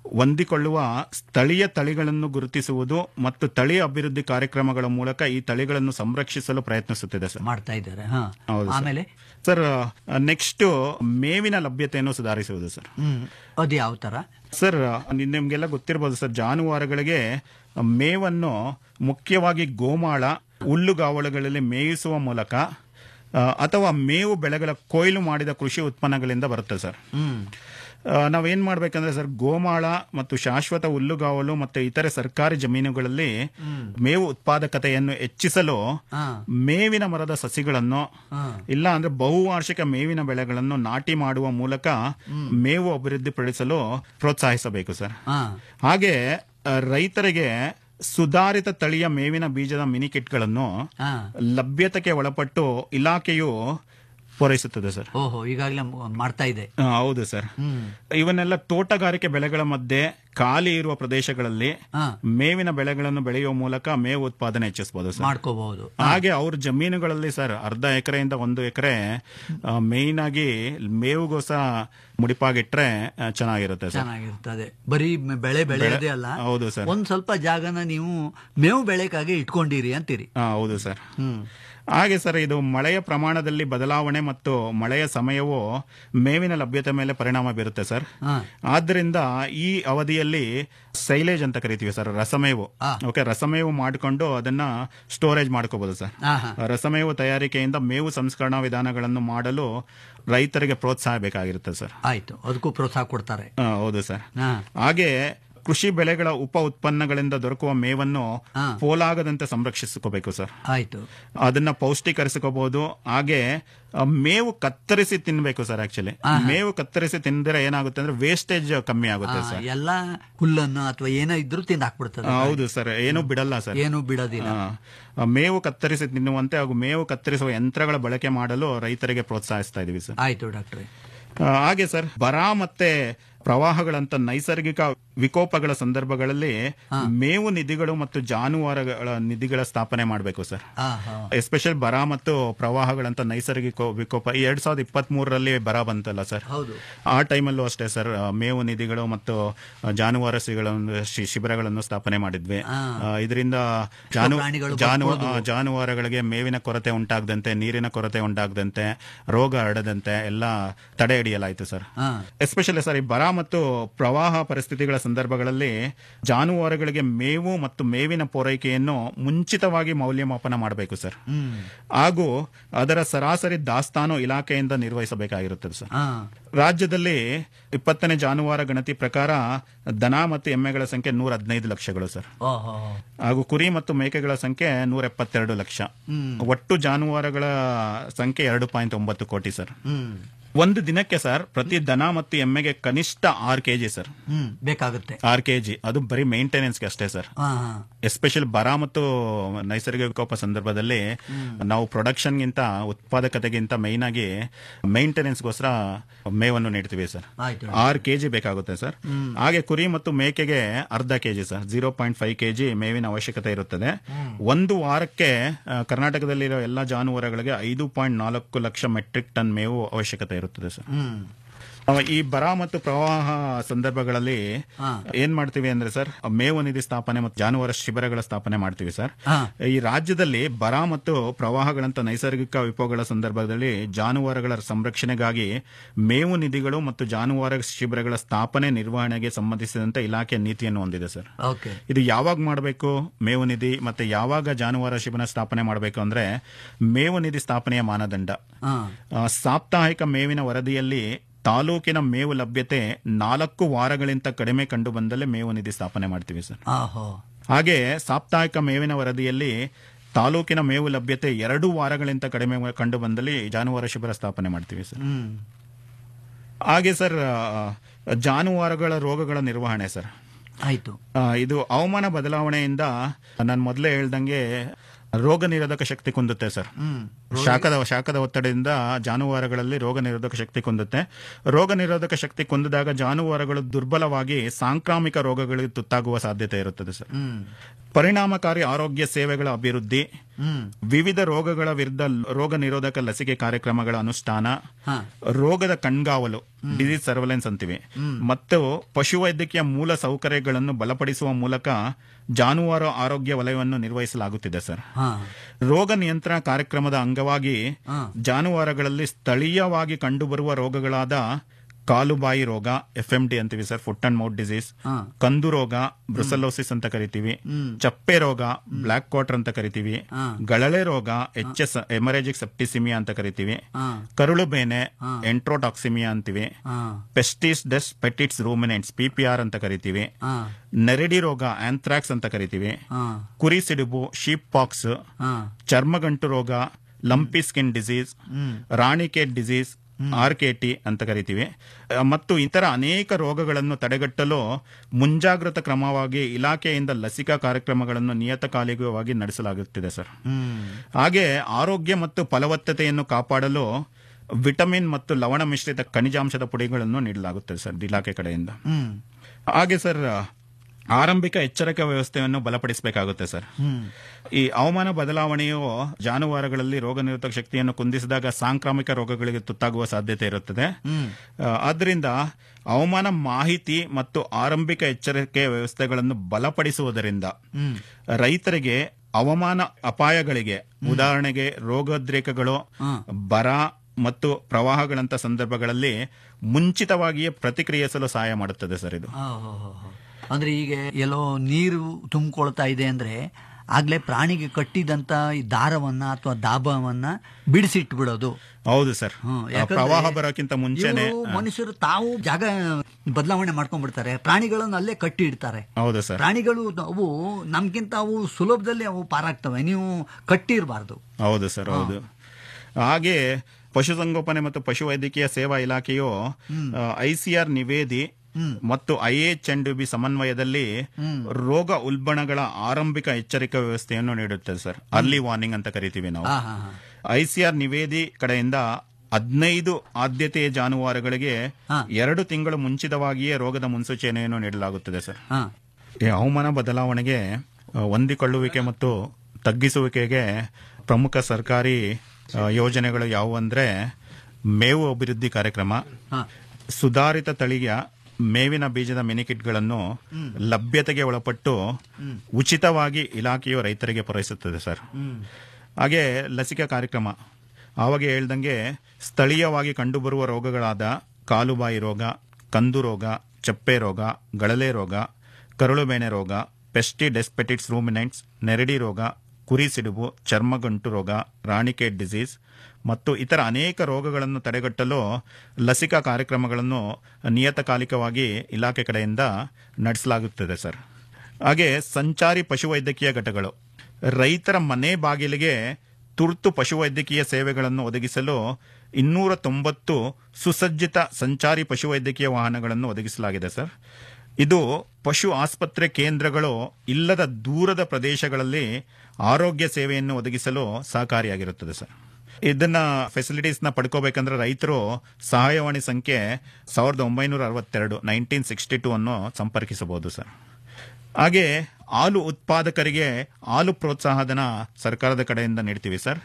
ಹೊಂದಿಕೊಳ್ಳುವ ಸ್ಥಳೀಯ ತಳಿಗಳನ್ನು ಗುರುತಿಸುವುದು ಮತ್ತು ತಳಿ ಅಭಿವೃದ್ಧಿ ಕಾರ್ಯಕ್ರಮಗಳ ಮೂಲಕ ಈ ತಳಿಗಳನ್ನು ಸಂರಕ್ಷಿಸಲು ಪ್ರಯತ್ನಿಸುತ್ತಿದೆ ಸರ್ ಮಾಡ್ತಾ ಇದ್ದಾರೆ ಹಾ ಹೌದು ಸರ್. ಆಮೇಲೆ ಸರ್ ನೆಕ್ಸ್ಟ್ ಮೇವಿನ ಲಭ್ಯತೆಯನ್ನು ಸುಧಾರಿಸುವುದು ಸರ್ ಹ್ಮ್ ಅದು ಯಾವ ತರ ಸರ್ ನಿ- ನಿಮ್ಗೆಲ್ಲ ಗೊತ್ತಿರಬಹುದು ಸರ್ ಜಾನುವಾರುಗಳಿಗೆ ಮೇವನ್ನು ಮುಖ್ಯವಾಗಿ ಗೋಮಾಳ ಹುಲ್ಲುಗಾವಲುಗಳಲ್ಲಿ ಮೇಯಿಸುವ ಮೂಲಕ ಆ, ಅಥವಾ ಮೇವು ಬೆಳೆಗಳ ಕೊಯ್ಲು ಮಾಡಿದ ಕೃಷಿ ಉತ್ಪನ್ನಗಳಿಂದ ಬರುತ್ತೆ ಸರ್ ಹ್ಮ್ ಆ, ನಾವೇನ್ ಮಾಡ್ಬೇಕಂದ್ರೆ ಸರ್ ಗೋಮಾಳ ಮತ್ತು ಶಾಶ್ವತ ಹುಲ್ಲುಗಾವಲು ಮತ್ತು ಇತರೆ ಸರ್ಕಾರಿ ಜಮೀನುಗಳಲ್ಲಿ ಮೇವು ಉತ್ಪಾದಕತೆಯನ್ನು ಹೆಚ್ಚಿಸಲು ಹಾ ಮೇವಿನ ಮರದ ಸಸಿಗಳನ್ನು ಹಾ ಇಲ್ಲ ಅಂದ್ರೆ ಬಹುವಾರ್ಷಿಕ ಮೇವಿನ ಬೆಳೆಗಳನ್ನು ನಾಟಿ ಮಾಡುವ ಮೂಲಕ ಮೇವು ಅಭಿವೃದ್ಧಿಪಡಿಸಲು ಪ್ರೋತ್ಸಾಹಿಸಬೇಕು ಸರ್ ಹಾ ಹಾಗೆ ಆ, ರೈತರಿಗೆ ಸುಧಾರಿತ ತಳಿಯ ಮೇವಿನ ಬೀಜದ ಮಿನಿ ಕಿಟ್ಗಳನ್ನು ಹಾ ಲಭ್ಯತೆಗೆ ಒಳಪಟ್ಟು ಇಲಾಖೆಯು ಪೂರೈಸುತ್ತದೆ ಸರ್ ಓಹೋ ಈಗಾಗಲೇ ಮಾಡ್ತಾ ಇದೆ ಆ, ಹೌದು ಸರ್ ಹ್ಮ್ ಇವನ್ನೆಲ್ಲ ತೋಟಗಾರಿಕೆ ಬೆಳೆಗಳ ಮಧ್ಯೆ ಖಾಲಿ ಇರುವ ಪ್ರದೇಶಗಳಲ್ಲಿ ಹಾ ಮೇವಿನ ಬೆಳೆಗಳನ್ನು ಬೆಳೆಯುವ ಮೂಲಕ ಮೇವು ಉತ್ಪಾದನೆ ಹೆಚ್ಚಿಸಬಹುದು ಸರ್ ಮಾಡ್ಕೋಬಹುದು ಹಾಗೆ ಅವ್ರ ಜಮೀನುಗಳಲ್ಲಿ ಸರ್ ಅರ್ಧ ಎಕರೆಯಿಂದ ಒಂದು ಎಕರೆ ಮೇಯ್ನ್ ಆಗಿ ಮೇವುಗೋಸ್ಕರ ಮುಡಿಪಾಗಿಟ್ರೆ ಆ, ಚೆನ್ನಾಗಿರುತ್ತೆ ಸರ್ ಚೆನ್ನಾಗಿರ್ತದೆ ಬರೀ ಮ- ಬೆಳೆ ಬೆಳೆಯೋದೇ ಅಲ್ಲ ಹೌದು ಸರ್ ಒಂದ್ ಸ್ವಲ್ಪ ಜಾಗನ ನೀವು ಮೇವು ಬೆಳೆಕಾಗಿ ಇಟ್ಕೊಂಡಿರಿ ಅಂತೀರಿ ಆ, ಹೌದು ಸರ್ ಹ್ಮ್ ಹಾಗೆ ಸರ್ ಇದು ಮಳೆಯ ಪ್ರಮಾಣದಲ್ಲಿ ಬದಲಾವಣೆ ಮತ್ತು ಮಳೆಯ ಸಮಯವು ಮೇವಿನ ಲಭ್ಯತೆ ಮೇಲೆ ಪರಿಣಾಮ ಬೀರುತ್ತೆ ಸರ್ ಹಾ ಆದ್ದರಿಂದ ಈ ಅವಧಿಯಲ್ಲಿ ಸೈಲೇಜ್ ಅಂತ ಕರಿತೀವಿ ಸರ್ ರಸಮೇವು ಆ. ಓಕೆ ರಸಮೇವು ಮಾಡಿಕೊಂಡು ಅದನ್ನ ಸ್ಟೋರೇಜ್ ಮಾಡ್ಕೋಬಹುದು ಸರ್ ಹಾ ಹಾ ರಸಮೇವು ತಯಾರಿಕೆಯಿಂದ ಮೇವು ಸಂಸ್ಕರಣಾ ವಿಧಾನಗಳನ್ನು ಮಾಡಲು ರೈತರಿಗೆ ಪ್ರೋತ್ಸಾಹ ಬೇಕಾಗಿರುತ್ತೆ ಸರ್ ಆಯ್ತು ಅದಕ್ಕೂ ಪ್ರೋತ್ಸಾಹ ಕೊಡ್ತಾರೆ ಆ, ಹೌದು ಸರ್ ಹಾ ಹಾಗೆ ಕೃಷಿ ಬೆಳೆಗಳ ಉಪ ಉತ್ಪನ್ನಗಳಿಂದ ದೊರಕುವ ಮೇವನ್ನು ಹಾ. ಪೋಲಾಗದಂತೆ ಸಂರಕ್ಷಿಸಿಕೋಬೇಕು ಸರ್ ಆಯ್ತು ಅದನ್ನ ಪೌಷ್ಟಿಕರಿಸಿಕೋಬಹುದು ಹಾಗೆ ಆ, ಮೇವು ಕತ್ತರಿಸಿ ತಿನ್ಬೇಕು ಸರ್ ಆಕ್ಚುಲಿ ಮೇವು ಕತ್ತರಿಸಿ ತಿಂದ್ರೆ ಏನಾಗುತ್ತೆ ಅಂದ್ರೆ ವೇಸ್ಟೇಜ್ ಕಮ್ಮಿ ಆಗುತ್ತೆ ಆ, ಸರ್ ಎಲ್ಲ ಹುಲ್ಲನ್ನು ಅಥವಾ ಏನೋ ಇದ್ರೂ ತಿಂದು ಹಾಕ್ಬಿಡ್ತದೆ ಆ, ಹೌದು ಸರ್ ಏನು ಬಿಡಲ್ಲ ಸರ್ ಏನು ಬಿಡೋದಿಲ್ಲ ಆ, ಆ, ಮೇವು ಕತ್ತರಿಸಿ ತಿನ್ನುವಂತೆ ಹಾಗೂ ಮೇವು ಕತ್ತರಿಸುವ ಯಂತ್ರಗಳ ಬಳಕೆ ಮಾಡಲು ರೈತರಿಗೆ ಪ್ರೋತ್ಸಾಹಿಸ್ತಾ ಇದೀವಿ ಸರ್ ಆಯ್ತು ಡಾಕ್ಟ್ರೆ ಆ, ಹಾಗೆ ಸರ್ ಬರ ಮತ್ತೆ ಪ್ರವಾಹಗಳಂತ ನೈಸರ್ಗಿಕ ವಿಕೋಪಗಳ ಸಂದರ್ಭಗಳಲ್ಲಿ ಮೇವು ನಿಧಿಗಳು ಮತ್ತು ಜಾನುವಾರುಗಳ ನಿಧಿಗಳ ಸ್ಥಾಪನೆ ಮಾಡಬೇಕು ಸರ್ ಹಾ ಹಾ ಎಸ್ಪೆಷಲ್ ಬರ ಮತ್ತು ಪ್ರವಾಹಗಳಂತ ನೈಸರ್ಗಿಕ ವಿಕೋಪ ಈ ಎರಡ್ ಸಾವಿರದ ಇಪ್ಪತ್ತ್ ಮೂರರಲ್ಲಿ ಬರ ಬಂತಲ್ಲ ಸರ್ ಹೌದು ಆ ಟೈಮಲ್ಲೂ ಅಷ್ಟೇ ಸರ್ ಆ, ಮೇವು ನಿಧಿಗಳು ಮತ್ತು ಆ, ಜಾನುವಾರು ಸಿಗಳನ್ನು ಶಿ- ಶಿಬಿರಗಳನ್ನು ಸ್ಥಾಪನೆ ಮಾಡಿದ್ವಿ ಆ. ಆ, ಇದರಿಂದ ಜಾನು ಪ್ರಾಣಿಗಳು ಜಾನು ಬರ್ಬೋದು. ಆ, ಜಾನುವಾರುಗಳಿಗೆ ಮೇವಿನ ಕೊರತೆ ಉಂಟಾಗದಂತೆ ನೀರಿನ ಕೊರತೆ ಉಂಟಾಗದಂತೆ ರೋಗ ಹರಡದಂತೆ ಎಲ್ಲ ತಡೆ ಹಿಡಿಯಲಾಯಿತು ಸರ್ ಹಾ ಎಸ್ಪೆಷಲಿ ಸರ್ ಈ ಬರ ಮತ್ತು ಪ್ರವಾಹ ಪರಿಸ್ಥಿತಿಗಳ ಸಂದರ್ಭಗಳಲ್ಲಿ ಜಾನುವಾರುಗಳಿಗೆ ಮೇವು ಮತ್ತು ಮೇವಿನ ಪೂರೈಕೆಯನ್ನು ಮುಂಚಿತವಾಗಿ ಮೌಲ್ಯಮಾಪನ ಮಾಡಬೇಕು ಸರ್ ಹ್ಮ್ ಹಾಗೂ ಅದರ ಸರಾಸರಿ ದಾಸ್ತಾನು ಇಲಾಖೆಯಿಂದ ನಿರ್ವಹಿಸಬೇಕಾಗಿರುತ್ತದೆ ಸರ್ ಹಾ ರಾಜ್ಯದಲ್ಲಿ ಇಪ್ಪತ್ತನೇ ಜಾನುವಾರು ಗಣತಿ ಪ್ರಕಾರ ದನ ಮತ್ತು ಎಮ್ಮೆಗಳ ಸಂಖ್ಯೆ ನೂರ ಹದಿನೈದು ಲಕ್ಷಗಳು ಸರ್ ಓಹೋ ಹಾಗೂ ಕುರಿ ಮತ್ತು ಮೇಕೆಗಳ ಸಂಖ್ಯೆ ನೂರ ಎಪ್ಪತ್ತೆರಡು ಲಕ್ಷ ಹ್ಮ್ ಒಟ್ಟು ಜಾನುವಾರುಗಳ ಸಂಖ್ಯೆ ಎರಡು ಪಾಯಿಂಟ್ ಒಂಬತ್ತು ಕೋಟಿ ಸರ್ ಹ್ಮ್ ಒಂದು ದಿನಕ್ಕೆ ಸರ್ ಪ್ರತಿ ದನ ಮತ್ತು ಎಮ್ಮೆಗೆ ಕನಿಷ್ಠ ಆರು ಕೆಜಿ ಸರ್ ಹ್ಮ್ ಬೇಕಾಗುತ್ತೆ ಆರು ಕೆಜಿ ಅದು ಬರೀ ಮೇಂಟೆನೆನ್ಸ್ಗೆ ಅಷ್ಟೇ ಸರ್ ಹಾ ಹಾ ಎಸ್ಪೆಷಲ್ ಬರ ಮತ್ತು ನೈಸರ್ಗಿಕ ವಿಕೋಪ ಸಂದರ್ಭದಲ್ಲಿ ನಾವು ಪ್ರೊಡಕ್ಷನ್ಗಿಂತ ಉತ್ಪಾದಕತೆಗಿಂತ ಮೈನ್ ಆಗಿ ಮೇಂಟೆನೆನ್ಸ್ಗೋಸ್ಕರ ಮೇವನ್ನು ನೀಡ್ತೀವಿ ಸರ್ ಆಯ್ತು ಆರು ಕೆಜಿ ಬೇಕಾಗುತ್ತೆ ಸರ್ ಹಾಗೆ ಕುರಿ ಮತ್ತು ಮೇಕೆಗೆ ಅರ್ಧ KG sir zero point five KG ಮೇವಿನ ಅವಶ್ಯಕತೆ ಇರುತ್ತದೆ ಒಂದು ವಾರಕ್ಕೆ ಆ, ಕರ್ನಾಟಕದಲ್ಲಿರೋ ಎಲ್ಲಾ ಜಾನುವಾರುಗಳಿಗೆ ಐದು ಪಾಯಿಂಟ್ ನಾಲ್ಕು ಲಕ್ಷ ಮೆಟ್ರಿಕ್ ಟನ್ ಮೇವು ಅವಶ್ಯಕತೆ ಇರುತ್ತದೆ ಸರ್ ಹ್ಮ್ ಆ, ಈ ಬರ ಮತ್ತು ಪ್ರವಾಹ ಸಂದರ್ಭಗಳಲ್ಲಿ ಹಾ. ಏನ್ ಮಾಡ್ತೀವಿ ಅಂದ್ರೆ ಸರ್ ಮೇವು ನಿಧಿ ಸ್ಥಾಪನೆ ಮತ್ತು ಜಾನುವಾರು ಶಿಬಿರಗಳ ಸ್ಥಾಪನೆ ಮಾಡ್ತೀವಿ ಸರ್ ಹಾ. ಈ ರಾಜ್ಯದಲ್ಲಿ ಬರ ಮತ್ತು ಪ್ರವಾಹಗಳಂತ ನೈಸರ್ಗಿಕ ವಿಪೋಗಳ ಸಂದರ್ಭದಲ್ಲಿ ಜಾನುವಾರುಗಳ ಸಂರಕ್ಷಣೆಗಾಗಿ ಮೇವು ನಿಧಿಗಳು ಮತ್ತು ಜಾನುವಾರು ಶಿಬಿರಗಳ ಸ್ಥಾಪನೆ ನಿರ್ವಹಣೆಗೆ ಸಂಬಂಧಿಸಿದಂತೆ ಇಲಾಖೆ ನೀತಿಯನ್ನು ಹೊಂದಿದೆ ಸರ್ ಓಕೆ ಇದು ಯಾವಾಗ ಮಾಡಬೇಕು ಮೇವು ನಿಧಿ ಮತ್ತೆ ಯಾವಾಗ ಜಾನುವಾರು ಶಿಬಿರ ಸ್ಥಾಪನೆ ಮಾಡಬೇಕು ಅಂದ್ರೆ ಮೇವು ನಿಧಿ ಸ್ಥಾಪನೆಯ ಮಾನದಂಡ ಹಾ ಆ, ಸಾಪ್ತಾಹಿಕ ಮೇವಿನ ವರದಿಯಲ್ಲಿ ತಾಲೂಕಿನ ಮೇವು ಲಭ್ಯತೆ ನಾಲ್ಕು ವಾರಗಳಿಂದ ಕಡಿಮೆ ಕಂಡು ಬಂದಲ್ಲೇ ಮೇವು ನಿಧಿ ಸ್ಥಾಪನೆ ಮಾಡ್ತೀವಿ ಸರ್ ಆಹೋ ಹಾಗೆ ಸಾಪ್ತಾಹಿಕ ಮೇವಿನ ವರದಿಯಲ್ಲಿ ತಾಲೂಕಿನ ಮೇವು ಲಭ್ಯತೆ ಎರಡು ವಾರಗಳಿಂದ ಕಡಿಮೆ ಕಂಡು ಬಂದಲ್ಲಿ ಜಾನುವಾರು ಶಿಬಿರ ಸ್ಥಾಪನೆ ಮಾಡ್ತೀವಿ ಸರ್ ಹ್ಮ್ ಹಾಗೆ ಸರ್ ಆ, ಜಾನುವಾರುಗಳ ರೋಗಗಳ ನಿರ್ವಹಣೆ ಸರ್ ಆಯ್ತು ಆ, ಇದು ಹವಾಮಾನ ಬದಲಾವಣೆಯಿಂದ ನಾನು ಮೊದಲೇ ಹೇಳ್ದಂಗೆ ರೋಗ ನಿರೋಧಕ ಶಕ್ತಿ ಕುಂದುತ್ತೆ ಸರ್ ಹ್ಮ್ ಶಾಖದ ಶಾಖದ ಒತ್ತಡದಿಂದ ಜಾನುವಾರುಗಳಲ್ಲಿ ರೋಗ ನಿರೋಧಕ ಶಕ್ತಿ ಕುಂದುತ್ತೆ ರೋಗ ನಿರೋಧಕ ಶಕ್ತಿ ಕುಂದಿದಾಗ ಜಾನುವಾರುಗಳು ದುರ್ಬಲವಾಗಿ ಸಾಂಕ್ರಾಮಿಕ ರೋಗಗಳಿಗೆ ತುತ್ತಾಗುವ ಸಾಧ್ಯತೆ ಇರುತ್ತದೆ ಸರ್ ಹ್ಮ್ ಪರಿಣಾಮಕಾರಿ ಆರೋಗ್ಯ ಸೇವೆಗಳ ಅಭಿವೃದ್ಧಿ ವಿವಿಧ ರೋಗಗಳ ವಿರುದ್ಧ ರೋಗ ನಿರೋಧಕ ಲಸಿಕೆ ಕಾರ್ಯಕ್ರಮಗಳ ಅನುಷ್ಠಾನ ಹಾ. ರೋಗದ ಕಣ್ಗಾವಲು ಡಿಸೀಸ್ ಸರ್ವೆಲೆನ್ಸ್ ಅಂತೀವಿ ಮತ್ತು ಪಶುವೈದ್ಯಕೀಯ ಮೂಲ ಸೌಕರ್ಯಗಳನ್ನು ಬಲಪಡಿಸುವ ಮೂಲಕ ಜಾನುವಾರು ಆರೋಗ್ಯ ವಲಯವನ್ನು ನಿರ್ವಹಿಸಲಾಗುತ್ತಿದೆ ಸರ್ ಹಾ ರೋಗ ನಿಯಂತ್ರಣ ಕಾರ್ಯಕ್ರಮದ ಅಂಗವಾಗಿ ಜಾನುವಾರುಗಳಲ್ಲಿ ಸ್ಥಳೀಯವಾಗಿ ಕಂಡುಬರುವ ರೋಗಗಳಾದ ಕಾಲುಬಾಯಿ ರೋಗ ಎಫ್ ಎಂ ಡಿ ಅಂತೀವಿ sir foot and mouth disease ಕಂದು ರೋಗ ಬ್ರುಸಲೋಸಿಸ್ ಅಂತ ಕರಿತೀವಿ ಚಪ್ಪೆ ರೋಗ ಬ್ಲಾಕ್ ಕ್ವಾಟರ್ ಅಂತ ಕರಿತೀವಿ ಗಳಳೆ ರೋಗ ಎಚ್ ಎಸ್ ಎಮರೇಜಿಕ್ ಸೆಪ್ಟಿಸಿಮಿಯಾ ಅಂತ ಕರಿತೀವಿ ಕರುಳು ಬೇನೆ ಎಂಟ್ರೋಟಾಕ್ಸಿಮಿಯಾ ಅಂತೀವಿ ಪೆಸ್ಟಿಸ್ ಡೆಸ್ ಪೆಟಿಟ್ಸ್ ರೂಮಿನೆಂಟ್ಸ್ ಪಿಪಿಆರ್ ಅಂತ ಕರಿತೀವಿ ನೆರೆಡಿ ರೋಗ ಆಂಥ್ರಾಕ್ಸ್ ಅಂತ ಕರಿತೀವಿ ಕುರಿ ಸಿಡುಬು ಶೀಪ್ ಪಾಕ್ಸ್ ಚರ್ಮಗಂಟು ರೋಗ lumpy skin disease Ranikhet disease RKT ಅಂತ ಕರಿತೀವಿ ಅಹ್, ಮತ್ತು ಇತರ ಅನೇಕ ರೋಗಗಳನ್ನು ತಡೆಗಟ್ಟಲು ಮುಂಜಾಗ್ರತಾ ಕ್ರಮವಾಗಿ ಇಲಾಖೆಯಿಂದ ಲಸಿಕಾ ಕಾರ್ಯಕ್ರಮಗಳನ್ನು ನಿಯತಕಾಲಿಕವಾಗಿ ನಡೆಸಲಾಗುತ್ತಿದೆ ಸರ್ ಹಾಗೆ ಆರೋಗ್ಯ ಮತ್ತು ಫಲವತ್ತತೆಯನ್ನು ಕಾಪಾಡಲು ವಿಟಮಿನ್ ಮತ್ತು ಲವಣ ಮಿಶ್ರಿತ ಖನಿಜಾಂಶದ ಪುಡಿಗಳನ್ನು ನೀಡಲಾಗುತ್ತದೆ ಸರ್ ಇಲಾಖೆ ಕಡೆಯಿಂದ ಹಾಗೆ ಸರ್ ಆರಂಭಿಕ ಎಚ್ಚರಿಕೆ ವ್ಯವಸ್ಥೆಯನ್ನು ಬಲಪಡಿಸಬೇಕಾಗುತ್ತೆ ಸರ್ ಈ ಹವಾಮಾನ ಬದಲಾವಣೆಯು ಜಾನುವಾರುಗಳಲ್ಲಿ ರೋಗ ನಿರೋಧಕ ಶಕ್ತಿಯನ್ನು ಕುಂದಿಸಿದಾಗ ಸಾಂಕ್ರಾಮಿಕ ರೋಗಗಳಿಗೆ ತುತ್ತಾಗುವ ಸಾಧ್ಯತೆ ಇರುತ್ತದೆ ಆ, ಆದ್ದರಿಂದ ಹವಾಮಾನ ಮಾಹಿತಿ ಮತ್ತು ಆರಂಭಿಕ ಎಚ್ಚರಿಕೆ ವ್ಯವಸ್ಥೆಗಳನ್ನು ಬಲಪಡಿಸುವುದರಿಂದ ರೈತರಿಗೆ ಹವಾಮಾನ ಅಪಾಯಗಳಿಗೆ ಉದಾಹರಣೆಗೆ ರೋಗೋದ್ರೇಕಗಳು ಬರ ಮತ್ತು ಪ್ರವಾಹಗಳಂತ ಸಂದರ್ಭಗಳಲ್ಲಿ ಮುಂಚಿತವಾಗಿಯೇ ಪ್ರತಿಕ್ರಿಯಿಸಲು ಸಹಾಯ ಮಾಡುತ್ತದೆ ಸರ್ ಇದು ಅಂದ್ರೆ ಈಗ ಎಲ್ಲೋ ನೀರು ತುಂಬಿಕೊಳ್ತಾ ಇದೆ ಅಂದ್ರೆ ಆಗ್ಲೇ ಪ್ರಾಣಿಗೆ ಕಟ್ಟಿದಂತ ಈ ದಾರವನ್ನ ಅಥವಾ ದಾಬವನ್ನ ಬಿಡಿಸಿಟ್ಟು ಬಿಡೋದು ಹೌದು ಸರ್ ಹ್ಮ್, ಆ, ಯಾಕಂದ್ರೆ ಪ್ರವಾಹ ಬರೋಕ್ಕಿಂತ ಮುಂಚೆನೆ ಇವ್ರು ಮನುಷ್ಯರು ತಾವು ಜಾಗ ಬದಲಾವಣೆ ಮಾಡ್ಕೊಂಡ್ಬಿಡ್ತಾರೆ ಪ್ರಾಣಿಗಳನ್ನು ಅಲ್ಲೇ ಕಟ್ಟಿ ಇಡ್ತಾರೆ ಹೌದು ಸರ್ ಪ್ರಾಣಿಗಳು ಅವು ನಮ್ಗಿಂತ ಅವು ಸುಲಭದಲ್ಲಿ ಅವು ಪಾರಾಗ್ತವೆ ನೀವು ಕಟ್ಟಿರಬಾರ್ದು ಹೌದು ಸರ್ ಹೌದು ಹಾಗೆ ಪಶುಸಂಗೋಪನೆ ಮತ್ತು ಪಶುವೈದ್ಯಕೀಯ ಸೇವಾ ಇಲಾಖೆಯು ಐಸಿಆರ್ ನಿವೇದಿ ಮತ್ತು ಐಎಚ್ ಅಂಡ್ ಬಿ ಸಮನ್ವಯದಲ್ಲಿ ರೋಗ ಉಲ್ಬಣಗಳ ಆರಂಭಿಕ ಎಚ್ಚರಿಕೆ ವ್ಯವಸ್ಥೆಯನ್ನು ನೀಡುತ್ತದೆ ಸರ್ ಅರ್ಲಿ ವಾರ್ನಿಂಗ್ ಅಂತ ಕರಿತೀವಿ ನಾವು ಹಾ ಹಾ ಹಾ ಐಸಿಆರ್ ನಿವೇದಿ ಕಡೆಯಿಂದ ಹದಿನೈದು ಆದ್ಯತೆಯ ಜಾನುವಾರುಗಳಿಗೆ ಎರಡು ತಿಂಗಳು ಮುಂಚಿತವಾಗಿಯೇ ರೋಗದ ಮುನ್ಸೂಚನೆಯನ್ನು ನೀಡಲಾಗುತ್ತದೆ ಸರ್ ಹಾ ಈ ಹವಾಮಾನ ಬದಲಾವಣೆಗೆ ಆ, ಹೊಂದಿಕೊಳ್ಳುವಿಕೆ ಮತ್ತು ತಗ್ಗಿಸುವಿಕೆಗೆ ಪ್ರಮುಖ ಸರ್ಕಾರಿ ಆ, ಯೋಜನೆಗಳು ಯಾವುವು ಅಂದ್ರೆ ಮೇವು ಅಭಿವೃದ್ಧಿ ಕಾರ್ಯಕ್ರಮ ಸುಧಾರಿತ ತಳಿಯ ಮೇವಿನ ಬೀಜದ ಮಿನಿಕಿಟ್ಗಳನ್ನು ಲಭ್ಯತೆಗೆ ಒಳಪಟ್ಟು ಉಚಿತವಾಗಿ ಇಲಾಖೆಯು ರೈತರಿಗೆ ಪೂರೈಸುತ್ತದೆ ಸರ್ ಹಾಗೆ ಲಸಿಕಾ ಕಾರ್ಯಕ್ರಮ ಆವಾಗ ಹೇಳ್ದಂಗೆ ಸ್ಥಳೀಯವಾಗಿ ಕಂಡುಬರುವ ರೋಗಗಳಾದ ಕಾಲುಬಾಯಿ ರೋಗ ಕಂದು ರೋಗ ಚಪ್ಪೆ ರೋಗ ಗಳಲೆ ರೋಗ ಕರುಳುಬೇನೆ ರೋಗ ಪೆಸ್ಟಿ ಡೆಸ್ಪೆಟಿಟ್ಸ್ ರೂಮಿನೆಂಟ್ಸ್ ನೆರಡಿ ರೋಗ ಕುರಿ ಸಿಡುಬು ಚರ್ಮಗಂಟು ರೋಗ ರಾಣಿಕೇಟ್ ಡಿಸೀಸ್ ಮತ್ತು ಇತರ ಅನೇಕ ರೋಗಗಳನ್ನು ತಡೆಗಟ್ಟಲು ಲಸಿಕಾ ಕಾರ್ಯಕ್ರಮಗಳನ್ನು ನಿಯತಕಾಲಿಕವಾಗಿ ಇಲಾಖೆ ಕಡೆಯಿಂದ ನಡೆಸಲಾಗುತ್ತದೆ ಸರ್ ಹಾಗೆ ಸಂಚಾರಿ ಪಶುವೈದ್ಯಕೀಯ ಘಟಕಗಳು ರೈತರ ಮನೆ ಬಾಗಿಲಿಗೆ ತುರ್ತು ಪಶುವೈದ್ಯಕೀಯ ಸೇವೆಗಳನ್ನು ಒದಗಿಸಲು ಇನ್ನೂರ ತೊಂಬತ್ತು ಸುಸಜ್ಜಿತ ಸಂಚಾರಿ ಪಶುವೈದ್ಯಕೀಯ ವಾಹನಗಳನ್ನು ಒದಗಿಸಲಾಗಿದೆ ಸರ್ ಇದು ಪಶು ಆಸ್ಪತ್ರೆ ಕೇಂದ್ರಗಳು ಇಲ್ಲದ ದೂರದ ಪ್ರದೇಶಗಳಲ್ಲಿ ಆರೋಗ್ಯ ಸೇವೆಯನ್ನು ಒದಗಿಸಲು ಸಹಕಾರಿಯಾಗಿರುತ್ತದೆ ಸರ್ ಇದನ್ನ ಫೆಸಿಲಿಟೀಸ್ ನ ಪಡ್ಕೋಬೇಕಂದ್ರೆ ರೈತರು ಸಹಾಯವಾಣಿ ಸಂಖ್ಯೆ ಸಾವಿರದ ಒಂಬೈನೂರ ಅರವತ್ತೆರಡು ನೈನ್ಟೀನ್ ಸಿಕ್ಸ್ಟಿ ಟೂ ಅನ್ನು ಸಂಪರ್ಕಿಸಬಹುದು ಸರ್ ಹಾಗೆ ಹಾಲು ಉತ್ಪಾದಕರಿಗೆ ಹಾಲು ಪ್ರೋತ್ಸಾಹಧನ ಸರ್ಕಾರದ ಕಡೆಯಿಂದ ನೀಡ್ತೀವಿ ಸರ್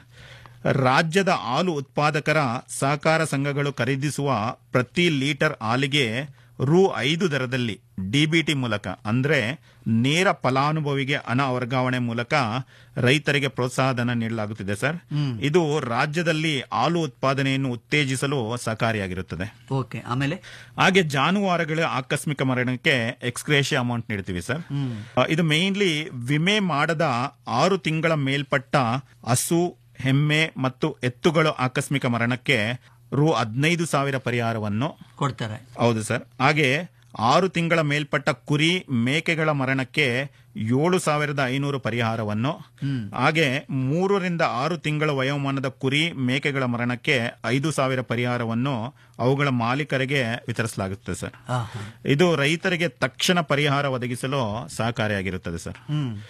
ರಾಜ್ಯದ ಹಾಲು ಉತ್ಪಾದಕರ ಸಹಕಾರ ಸಂಘಗಳು ಖರೀದಿಸುವ ಪ್ರತಿ ಲೀಟರ್ ಹಾಲಿಗೆ ರು ಐದು ದರದಲ್ಲಿ ಡಿಬಿಟಿ ಮೂಲಕ ಅಂದ್ರೆ ನೇರ ಫಲಾನುಭವಿಗೆ ಹಣ ವರ್ಗಾವಣೆ ಮೂಲಕ ರೈತರಿಗೆ ಪ್ರೋತ್ಸಾಹಧನ ನೀಡಲಾಗುತ್ತಿದೆ ಸರ್ ಇದು ರಾಜ್ಯದಲ್ಲಿ ಹಾಲು ಉತ್ಪಾದನೆಯನ್ನು ಉತ್ತೇಜಿಸಲು ಸಹಕಾರಿಯಾಗಿರುತ್ತದೆ ಓಕೆ ಆಮೇಲೆ ಹಾಗೆ ಜಾನುವಾರುಗಳ ಆಕಸ್ಮಿಕ ಮರಣಕ್ಕೆ ಎಕ್ಸ್ಕ್ರೇಷಿಯ ಅಮೌಂಟ್ ನೀಡ್ತೀವಿ ಸರ್ ಆ, ಇದು ಮೇನ್ಲಿ ವಿಮೆ ಮಾಡದ ಆರು ತಿಂಗಳ ಮೇಲ್ಪಟ್ಟ ಹಸು ಎಮ್ಮೆ ಮತ್ತು ಎತ್ತುಗಳ ಆಕಸ್ಮಿಕ ಮರಣಕ್ಕೆ ರು ಹದಿನೈದು ಸಾವಿರ ಪರಿಹಾರವನ್ನು ಕೊಡ್ತಾರೆ ಹೌದು ಸರ್ ಹಾಗೆ ಆರು ತಿಂಗಳ ಮೇಲ್ಪಟ್ಟ ಕುರಿ ಮೇಕೆಗಳ ಮರಣಕ್ಕೆ ಏಳು ಸಾವಿರದ ಐನೂರು ಪರಿಹಾರವನ್ನು ಹಾಗೆ ಮೂರರಿಂದ ಆರು ತಿಂಗಳ ವಯೋಮಾನದ ಕುರಿ ಮೇಕೆಗಳ ಮರಣಕ್ಕೆ ಐದು ಸಾವಿರ ಪರಿಹಾರವನ್ನು ಅವುಗಳ ಮಾಲೀಕರಿಗೆ ವಿತರಿಸಲಾಗುತ್ತದೆ ಸರ್ ಹಾ ಹಾ ಇದು ರೈತರಿಗೆ ತಕ್ಷಣ ಪರಿಹಾರ ಒದಗಿಸಲು ಸಹಕಾರಿಯಾಗಿರುತ್ತದೆ ಸರ್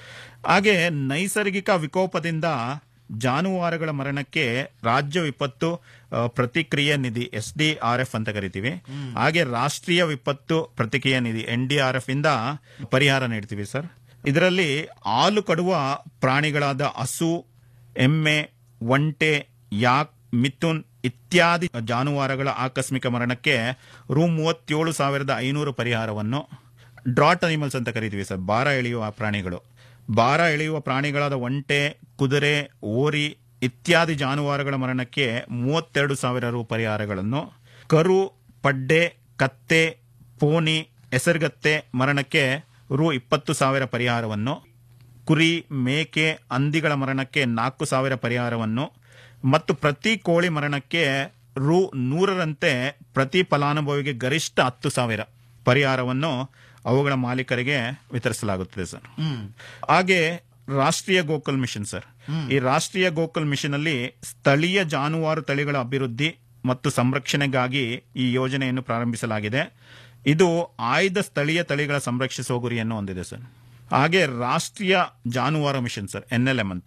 ಹಾಗೆ ನೈಸರ್ಗಿಕ ವಿಕೋಪದಿಂದ ಜಾನುವಾರುಗಳ ಮರಣಕ್ಕೆ ರಾಜ್ಯ ವಿಪತ್ತು ಆ, ಪ್ರತಿಕ್ರಿಯೆ ನಿಧಿ ಎಸ್ ಡಿ ಆರ್ ಎಫ್ ಅಂತ ಕರಿತೀವಿ ಹಾಗೆ ರಾಷ್ಟ್ರೀಯ ವಿಪತ್ತು ಪ್ರತಿಕ್ರಿಯೆ ನಿಧಿ ಎನ್ ಡಿ ಆರ್ ಎಫ್ ಇಂದ ಪರಿಹಾರ ನೀಡ್ತೀವಿ ಸರ್ ಇದರಲ್ಲಿ ಹಾಲು ಕಡುವ ಪ್ರಾಣಿಗಳಾದ ಹಸು ಎಮ್ಮೆ ಒಂಟೆ ಯಾಕ್ ಮಿಥುನ್ ಇತ್ಯಾದಿ ಜಾನುವಾರುಗಳ ಆಕಸ್ಮಿಕ ಮರಣಕ್ಕೆ ರು ಮೂವತ್ತೇಳು ಸಾವಿರದ ಐನೂರು ಪರಿಹಾರವನ್ನು ಡ್ರಾಟ್ ಅನಿಮಲ್ಸ್ ಅಂತ ಕರಿತೀವಿ ಸರ್ ಭಾರ ಎಳೆಯುವ ಪ್ರಾಣಿಗಳು ಭಾರ ಎಳೆಯುವ ಪ್ರಾಣಿಗಳಾದ ಒಂಟೆ ಕುದುರೆ ಓರಿ ಇತ್ಯಾದಿ ಜಾನುವಾರುಗಳ ಮರಣಕ್ಕೆ ಮೂವತ್ತೆರಡು ಸಾವಿರ ರು ಪರಿಹಾರಗಳನ್ನು ಕರು ಪಡ್ಡೆ ಕತ್ತೆ ಪೋನಿ ಹೆಸರುಗತ್ತೆ ಮರಣಕ್ಕೆ ರು ಇಪ್ಪತ್ತು ಸಾವಿರ ಪರಿಹಾರವನ್ನು ಕುರಿ ಮೇಕೆ ಹಂದಿಗಳ ಮರಣಕ್ಕೆ ನಾಲ್ಕು ಸಾವಿರ ಪರಿಹಾರವನ್ನು ಮತ್ತು ಪ್ರತಿ ಕೋಳಿ ಮರಣಕ್ಕೆ ರು ನೂರರಂತೆ ಪ್ರತಿ ಫಲಾನುಭವಿಗೆ ಗರಿಷ್ಠ ಹತ್ತು ಸಾವಿರ ಪರಿಹಾರವನ್ನು ಅವುಗಳ ಮಾಲೀಕರಿಗೆ ವಿತರಿಸಲಾಗುತ್ತದೆ ಸರ್ ಹಾಗೆ ರಾಷ್ಟ್ರೀಯ ಗೋಕುಲ್ ಮಿಷನ್ ಸರ್ ಈ ರಾಷ್ಟ್ರೀಯ ಗೋಕುಲ್ ಮಿಷನ್ ಅಲ್ಲಿ ಸ್ಥಳೀಯ ಜಾನುವಾರು ತಳಿಗಳ ಅಭಿವೃದ್ಧಿ ಮತ್ತು ಸಂರಕ್ಷಣೆಗಾಗಿ ಈ ಯೋಜನೆಯನ್ನು ಪ್ರಾರಂಭಿಸಲಾಗಿದೆ ಇದು ಆಯ್ದ ಸ್ಥಳೀಯ ತಳಿಗಳ ಸಂರಕ್ಷಿಸುವ ಗುರಿಯನ್ನು ಹೊಂದಿದೆ ಸರ್ ಹಾಗೆ ರಾಷ್ಟ್ರೀಯ ಜಾನುವಾರು mission sir N L M ಅಂತ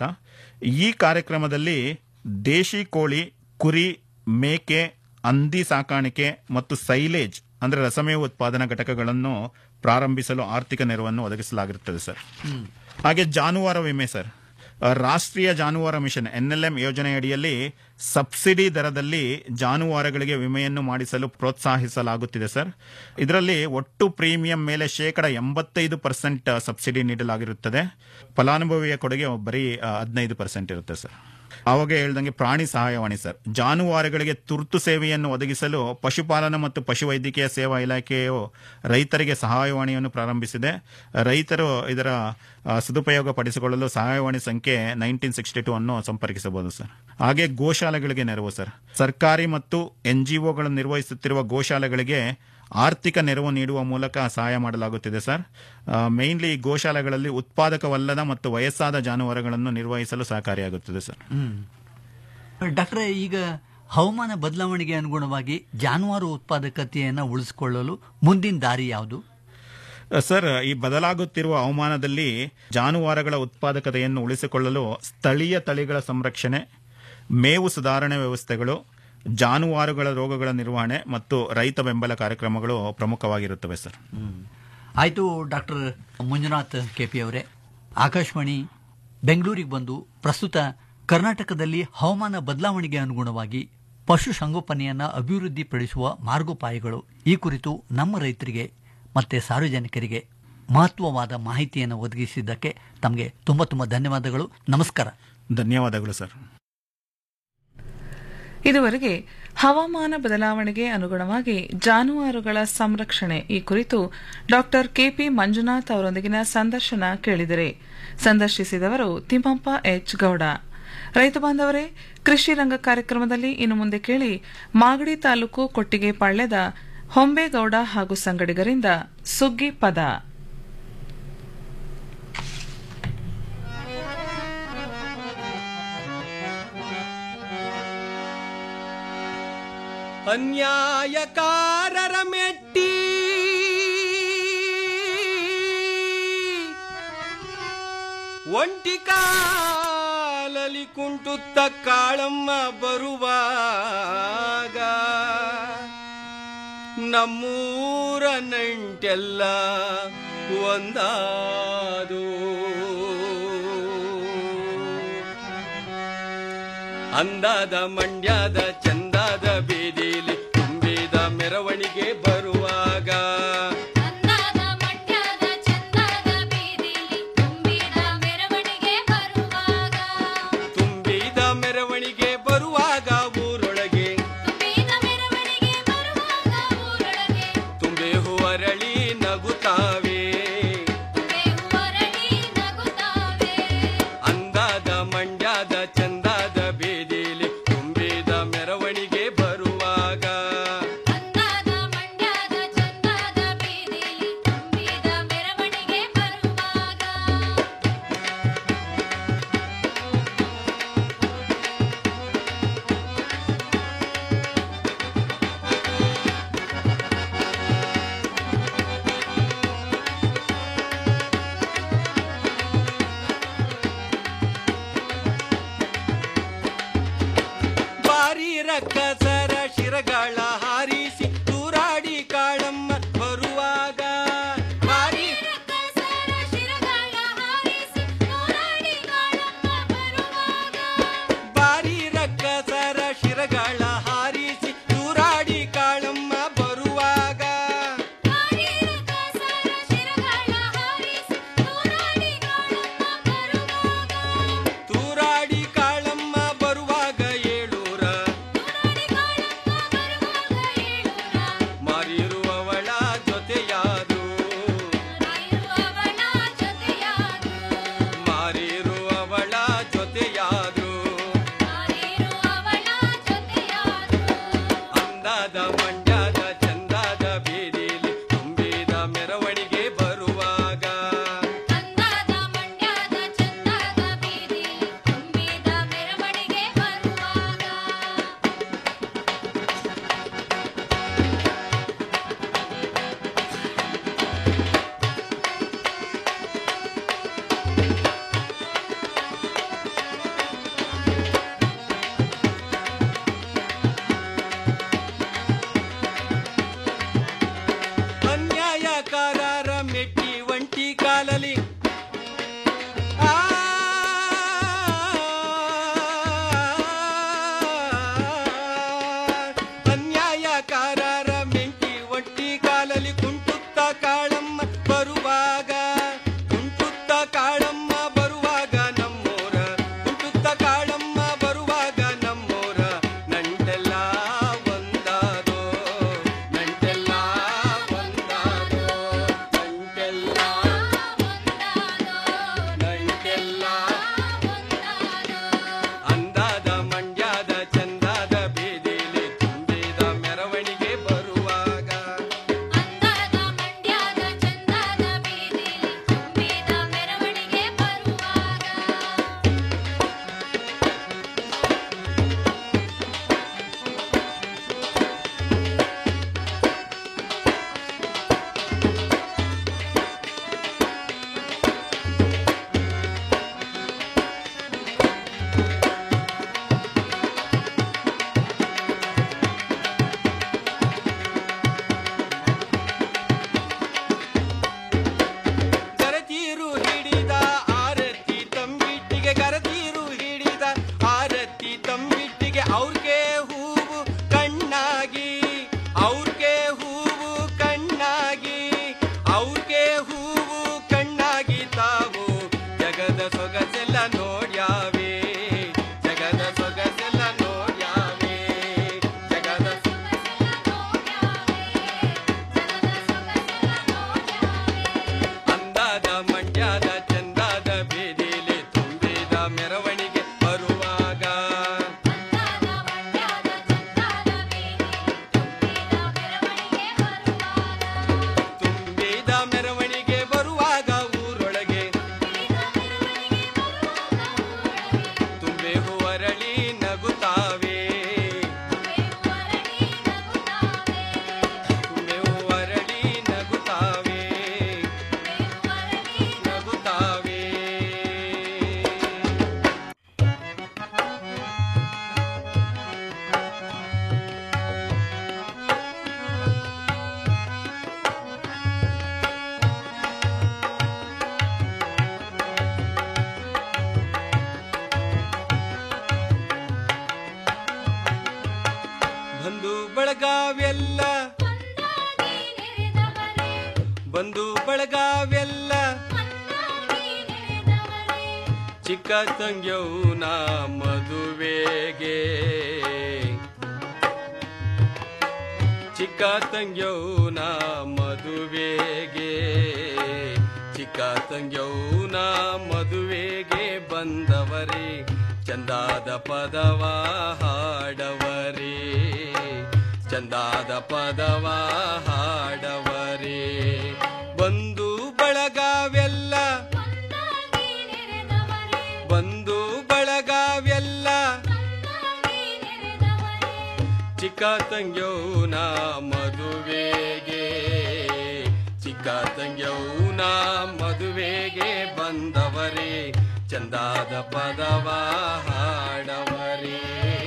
ಈ ಕಾರ್ಯಕ್ರಮದಲ್ಲಿ ದೇಶಿ ಕೋಳಿ ಕುರಿ ಮೇಕೆ ಹಂದಿ ಸಾಕಾಣಿಕೆ ಮತ್ತು ಸೈಲೇಜ್ ಅಂದ್ರೆ ರಸಮೇವು ಉತ್ಪಾದನಾ ಘಟಕಗಳನ್ನು ಪ್ರಾರಂಭಿಸಲು ಆರ್ಥಿಕ ನೆರವನ್ನು ಒದಗಿಸಲಾಗಿರುತ್ತದೆ ಸರ್ ಹಾಗೆ ಜಾನುವಾರು ವಿಮೆ ಸರ್ ಆ, ರಾಷ್ಟ್ರೀಯ ಜಾನುವಾರು ಮಿಷನ್ ಎನ್ಎಲ್ಎಂ ಯೋಜನೆಯಡಿಯಲ್ಲಿ ಸಬ್ಸಿಡಿ ದರದಲ್ಲಿ ಜಾನುವಾರುಗಳಿಗೆ ವಿಮೆಯನ್ನು ಮಾಡಿಸಲು ಪ್ರೋತ್ಸಾಹಿಸಲಾಗುತ್ತಿದೆ ಸರ್ ಇದರಲ್ಲಿ ಒಟ್ಟು ಪ್ರೀಮಿಯಂ ಮೇಲೆ ಶೇಕಡ ಎಂಬತ್ತೈದು ಪರ್ಸೆಂಟ್ ಸಬ್ಸಿಡಿ ನೀಡಲಾಗಿರುತ್ತದೆ ಫಲಾನುಭವಿಯ ಕೊಡುಗೆ ಬರೀ ಹದಿನೈದು ಪರ್ಸೆಂಟ್ ಇರುತ್ತೆ ಸರ್ ಅವಾಗ ಹೇಳ್ದಂಗೆ ಪ್ರಾಣಿ ಸಹಾಯವಾಣಿ ಸರ್ ಜಾನುವಾರುಗಳಿಗೆ ತುರ್ತು ಸೇವೆಯನ್ನು ಒದಗಿಸಲು ಪಶುಪಾಲನಾ ಮತ್ತು ಪಶುವೈದ್ಯಕೀಯ ಸೇವಾ ಇಲಾಖೆಯು ರೈತರಿಗೆ ಸಹಾಯವಾಣಿಯನ್ನು ಪ್ರಾರಂಭಿಸಿದೆ ರೈತರು ಇದರ ಆ, ಸದುಪಯೋಗ ಪಡಿಸಿಕೊಳ್ಳಲು ಸಹಾಯವಾಣಿ ಸಂಖ್ಯೆ ನೈನ್ಟೀನ್ ಸಿಕ್ಸ್ಟಿ ಟೂ ಅನ್ನು ಸಂಪರ್ಕಿಸಬಹುದು ಸರ್ ಹಾಗೆ ಗೋಶಾಲೆಗಳಿಗೆ ನೆರವು ಸರ್ ಸರ್ಕಾರಿ ಮತ್ತು ಎನ್ಜಿಒಗಳು ನಿರ್ವಹಿಸುತ್ತಿರುವ ಗೋಶಾಲೆಗಳಿಗೆ ಆರ್ಥಿಕ ನೆರವು ನೀಡುವ ಮೂಲಕ ಸಹಾಯ ಮಾಡಲಾಗುತ್ತಿದೆ ಸರ್ ಮೇನ್ಲಿ ಗೋಶಾಲೆಗಳಲ್ಲಿ ಉತ್ಪಾದಕವಲ್ಲದ ಮತ್ತು ವಯಸ್ಸಾದ ಜಾನುವಾರುಗಳನ್ನು ನಿರ್ವಹಿಸಲು ಸಹಕಾರಿಯಾಗುತ್ತದೆ ಸರ್ ಡಾಕ್ಟ್ರೆ ಈಗ ಹವಾಮಾನ ಬದಲಾವಣೆಗೆ ಅನುಗುಣವಾಗಿ ಜಾನುವಾರು ಉತ್ಪಾದಕತೆಯನ್ನು ಉಳಿಸಿಕೊಳ್ಳಲು ಮುಂದಿನ ದಾರಿ ಯಾವುದು ಸರ್ ಈ ಬದಲಾಗುತ್ತಿರುವ ಹವಾಮಾನದಲ್ಲಿ ಜಾನುವಾರುಗಳ ಉತ್ಪಾದಕತೆಯನ್ನು ಉಳಿಸಿಕೊಳ್ಳಲು ಸ್ಥಳೀಯ ತಳಿಗಳ ಸಂರಕ್ಷಣೆ ಮೇವು ಸುಧಾರಣೆ ವ್ಯವಸ್ಥೆಗಳು ಜಾನುವಾರುಗಳ ರೋಗಗಳ ನಿರ್ವಹಣೆ ಮತ್ತು ರೈತ ಬೆಂಬಲ ಕಾರ್ಯಕ್ರಮಗಳು ಪ್ರಮುಖವಾಗಿರುತ್ತವೆ ಸರ್ ಆಯಿತು ಡಾಕ್ಟರ್ ಮಂಜುನಾಥ್ ಕೆಪಿ ಅವರೇ ಆಕಾಶವಾಣಿ ಬೆಂಗಳೂರಿಗೆ ಬಂದು ಪ್ರಸ್ತುತ ಕರ್ನಾಟಕದಲ್ಲಿ ಹವಾಮಾನ ಬದಲಾವಣೆಗೆ ಅನುಗುಣವಾಗಿ ಪಶು ಸಂಗೋಪನೆಯನ್ನು ಅಭಿವೃದ್ಧಿಪಡಿಸುವ ಮಾರ್ಗೋಪಾಯಗಳು ಈ ಕುರಿತು ನಮ್ಮ ರೈತರಿಗೆ ಮತ್ತು ಸಾರ್ವಜನಿಕರಿಗೆ ಮಹತ್ವವಾದ ಮಾಹಿತಿಯನ್ನು ಒದಗಿಸಿದ್ದಕ್ಕೆ ತಮಗೆ ತುಂಬ ತುಂಬ ಧನ್ಯವಾದಗಳು ನಮಸ್ಕಾರ ಧನ್ಯವಾದಗಳು ಸರ್ ಇದುವರೆಗೆ ಹವಾಮಾನ ಬದಲಾವಣೆಗೆ ಅನುಗುಣವಾಗಿ ಜಾನುವಾರುಗಳ ಸಂರಕ್ಷಣೆ ಈ ಕುರಿತು ಡಾಕ್ಟರ್ ಕೆಪಿ ಮಂಜುನಾಥ್ ಅವರೊಂದಿಗಿನ ಸಂದರ್ಶನ ಕೇಳಿದರೆ ಸಂದರ್ಶಿಸಿದವರು ತಿಮ್ಮಪ್ಪ ಎಚ್ ಗೌಡ ರೈತ ಬಾಂಧವರೇ ಕೃಷಿ ರಂಗ ಕಾರ್ಯಕ್ರಮದಲ್ಲಿ ಇನ್ನು ಮುಂದೆ ಕೇಳಿ ಮಾಗಡಿ ತಾಲೂಕು ಕೊಟ್ಟಿಗೆ ಪಾಳ್ಯದ ಹೊಂಬೇಗೌಡ ಹಾಗೂ ಸಂಗಡಿಗರಿಂದ ಸುಗ್ಗಿ ಪದ ಅನ್ಯಾಯಕಾರರ ಮೆಟ್ಟಿ ಒಂಟಿ ಕಾಲಲಿ ಕುಂಟುತ್ತ ಕಾಳಮ್ಮ ಬರುವಾಗ ನಮ್ಮೂರ ನಂಟೆಲ್ಲ ಒಂದಾದು ಅಂದಾದ ಮಂಡ್ಯದ ಚಂದಾದ ಬೀದಿಲಿ ತುಂಬಿದ ಮೆರವಣಿಗೆ ಬರುವಾಗ ಅಂದಾದ ಮಂಡ್ಯದ ಚಂದದ ಬೀದಿಲಿ ತುಂಬಿದ ಮೆರವಣಿಗೆ ಬರುವಾಗ ತುಂಬಿದ ಮೆರವಣಿಗೆ ಬರುವಾಗ ಊರೊಳಗೆ ತುಂಬಿದ ಮೆರವಣಿಗೆ ಬರುವಾಗ ಊರೊಳಗೆ ತುಂಬೆ ಹೂವರಳಿ ನಗುತ್ತಾವೆ ತುಂಬೆ ಹೂವರಳಿ ನಗುತ್ತಾವೆ ಅಂದಾದ ಮಂಡ್ಯದ ಚಂದಾದ ಬೀದಿಲಿ ತುಂಬಿದ ಮೆರವಣಿಗೆ ಬರುವಾಗ ಅಂದಾದ ಮಂಡ್ಯದ ಚಂದದ ಬೀದಿಲಿ ತುಂಬಿದ ಮೆರವಣಿಗೆ ಬರುವಾಗ ಬಾರಿ ರಕ್ಕಸರ ಶಿರಗಳ ಹಾರಿಸಿ ತೂರಾಡಿ ಕಾಳಮ್ಮ ಬರುವಾಗ ಬಾರಿ ರಕ್ಕಸರ ಶಿರಗಳ ಮೆರವಣಿಗೆ ಬರುವಾಗ ತುಂಬಿದ ಮೆರವಣಿಗೆ ಬರುವಾಗ ಊರೊಳಗೆ ತುಂಬೆ ಹೂವರಳಿ ನಗುತ್ತಾವೆ ತುಂಬೆ ಹೂವರಳಿ ನಗುತ್ತಾವೆ ನಗುತ್ತಾವೆ ಬಂಧು ಬಳಗವೆಲ್ಲ ಬಂಧು ಬಳಗವೆಲ್ಲ ಚಿಕ್ಕ ತಂಗ್ಯೌನ ಮದುವೆಗೆ ಚಿಕ್ಕ ತಂಗ್ಯೌನ ಮದುವೆಗೆ ಚಿಕ್ಕ ತಂಗ್ಯೌನ ಮದುವೆಗೆ ಬಂದವರೇ ಚಂದಾದ ಪದವ ಹಾಡವರೇ ಚಂದಾದ ಪದವ ಹಾಡವರೇ ಬಂಧು ಬಳಗವೆಲ್ಲ ಬಂಧು ಬಳಗವೆಲ್ಲ ಚಿಕ್ಕ ತಂಗ್ಯೌನ ಮದುವೆಗೆ ಚಿಕ್ಕ ತಂಗ್ಯೌನ ಮದುವೆಗೆ ಬಂದವರೇ ಚಂದಾದ ಪದವ ಹಾಡವರೇ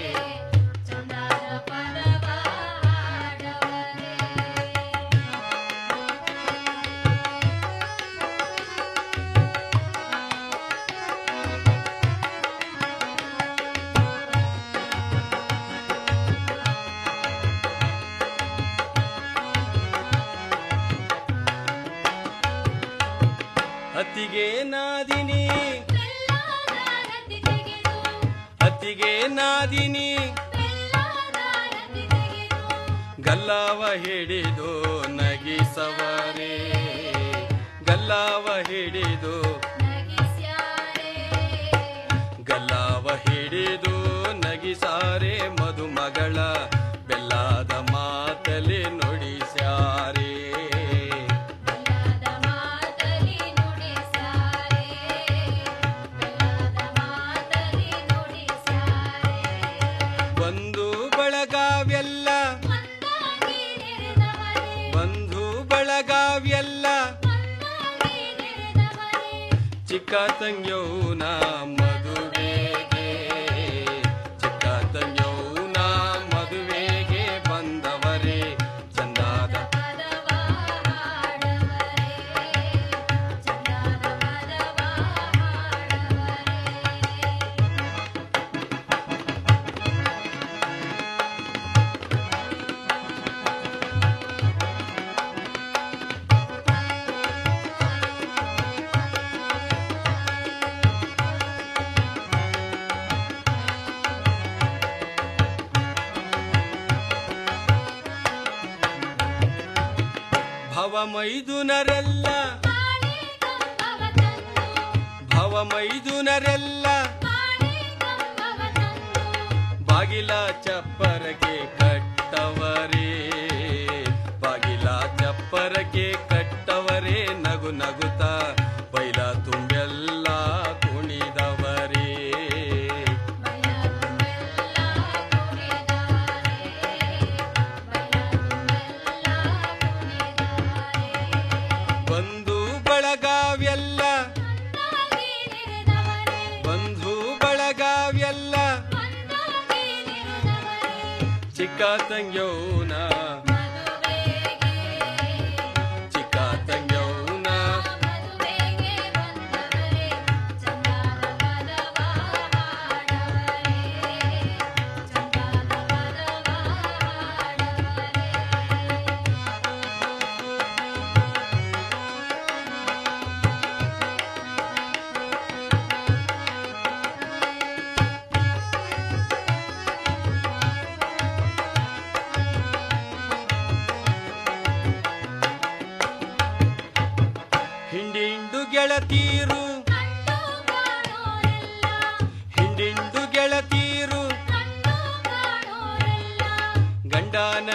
ಅತ್ತಿಗೆ ನಾದಿನಿ ಅತ್ತಿಗೆ ನಾದಿನಿ ಗಲ್ಲವ ಹಿಡಿದು ನಗಿಸವರೇ ಗಲ್ಲವ ಹಿಡಿದು ಗಲ್ಲವ ಹಿಡಿದು ನಗಿಸಾರೆ ಮದುಮಗಳ ಬೆಲ್ಲದ ಮಾತಲಿ ನುಡಿಸ್ಯಾರೇ ಬಂಧು ಬಳಗವೆಲ್ಲ ಬಂಧು ಬಳಗವೆಲ್ಲ ಚಿಕ್ಕ ತಂಗ್ಯೌನ ಮದುವೆಗೆ ಚಿಕ್ಕ ತಂಗ್ಯೌನ ಮದುವೆಗೆ ಬಂದವರೇ ಚಂದಾದ ಭವಮೈದುನರೆಲ್ಲ ಭವಮೈದುನರೆಲ್ಲ ಬಾಗಿಲ ಚಪ್ಪರಗೆ ಕಟ್ಟವರೇ ಬಾಗಿಲ ಚಪ್ಪರಗೆ ಕಟ್ಟವರೇ ನಗು ನಗುತ್ತ ಬೈಲ ತುಂಬೆಲ್ಲ ಕುಣಿದವರೇ ಬಂಧು ಬಳಗವೆಲ್ಲ ಬಂಧು ಬಳಗವೆಲ್ಲ ಚಿಕ್ಕ ತಂಗ್ಯೌನ ಚಿಕ್ಕ ತಂಗ್ಯೌನ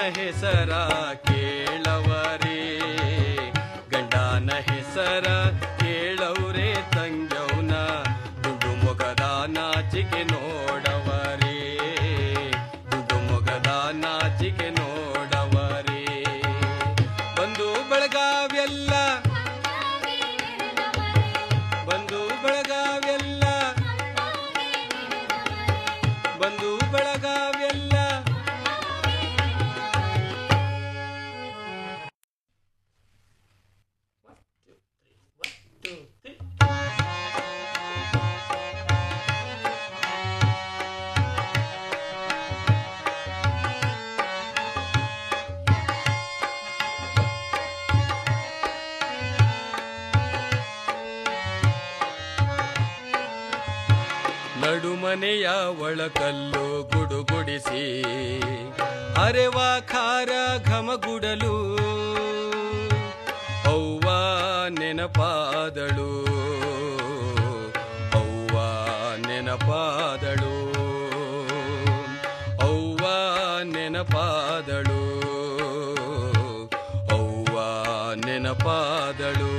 ಹೆಸರ ಕೇಳವರೇ ಗಂಡನ ಹೆಸರ ಕೇಳವ್ರೆ ತಂಗ್ಯವ್ನ ದುಡ್ಡು ಮೊಗದ ನಾಚಿಕೆ ನೋಡವರೇ ದುಡ್ಡು ಮೊಗದ ನಾಚಿಕೆ ನೋಡವರೇ ಬಂದು ಬೆಳಗಾವೆಲ್ಲ ಬಂದು ಬೆಳಗಾವೆಲ್ಲ ಬಂದು ಬೆಳಗಾವೆಲ್ಲ ನಡುಮನೆಯ ಒಳಕಲ್ಲು ಗುಡುಗುಡಿಸಿ ಅರೆವ ಖಾರ ಘಮಗುಡಲು ಅವ್ವ ನೆನಪಾದಳು ಅವ್ವ ನೆನಪಾದಳು ಅವ್ವ ನೆನಪಾದಳು ಅವ್ವ ನೆನಪಾದಳು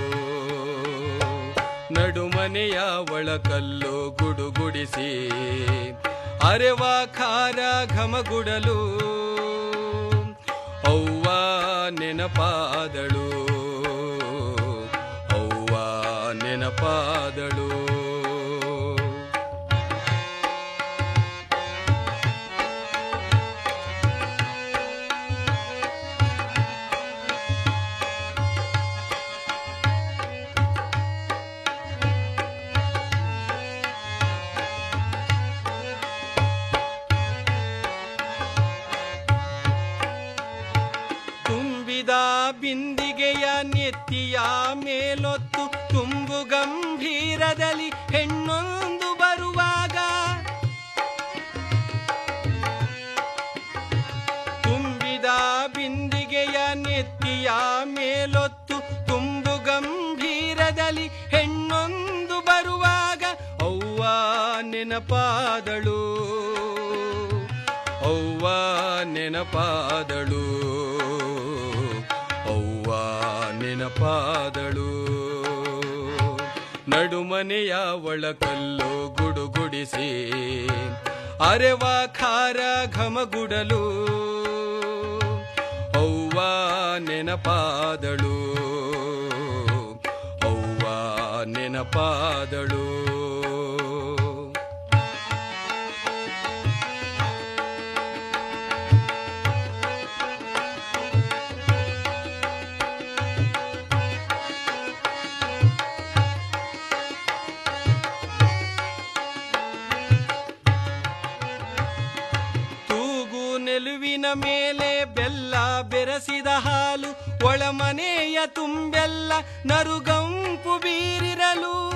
ನಡುಮನೆಯ ಒಳಕಲ್ಲು ಗುಡುಗುಡಿಸಿ ಅರೆವ ಖಾರ ಘಮಗುಡಲು ಅವ್ವ ನೆನಪಾದಳು ಅವ್ವ ನೆನಪಾದಳು ತುಂಬಿದ ಬಿಂದಿಗೆಯ ನೆತ್ತಿಯ ಮೇಲೊತ್ತು ತುಂಬು ಗಂಭೀರದಲ್ಲಿ ಹೆಣ್ಣೊಂದು ಬರುವಾಗ ತುಂಬಿದ ಬಿಂದಿಗೆಯ ನೆತ್ತಿಯ ಮೇಲೊತ್ತು ತುಂಬು ಗಂಭೀರದಲ್ಲಿ ಹೆಣ್ಣೊಂದು ಬರುವಾಗ ಅವ್ವ ನೆನಪಾದಳು ಅವ್ವ ನೆನಪಾದಳು ಅವ್ವ ನೆನಪಾದಳು ನಡುಮನೆಯ ಒಳಕಲ್ಲು ಗುಡುಗುಡಿಸಿ ಅರೆವ ಖಾರ ಘಮಗುಡಲು ಅವ್ವ ನೆನಪಾದಳು ಅವ್ವ ನೆನಪಾದಳು ತೂಗು ನೆಲುವಿನ ಮೇಲೆ ಬೆಲ್ಲ ಬೆರೆಸಿದ ಹಾಲು ಒಳಮನೆಯ ತುಂಬೆಲ್ಲ ನರುಗಂಪು ಬೀರಿರಲು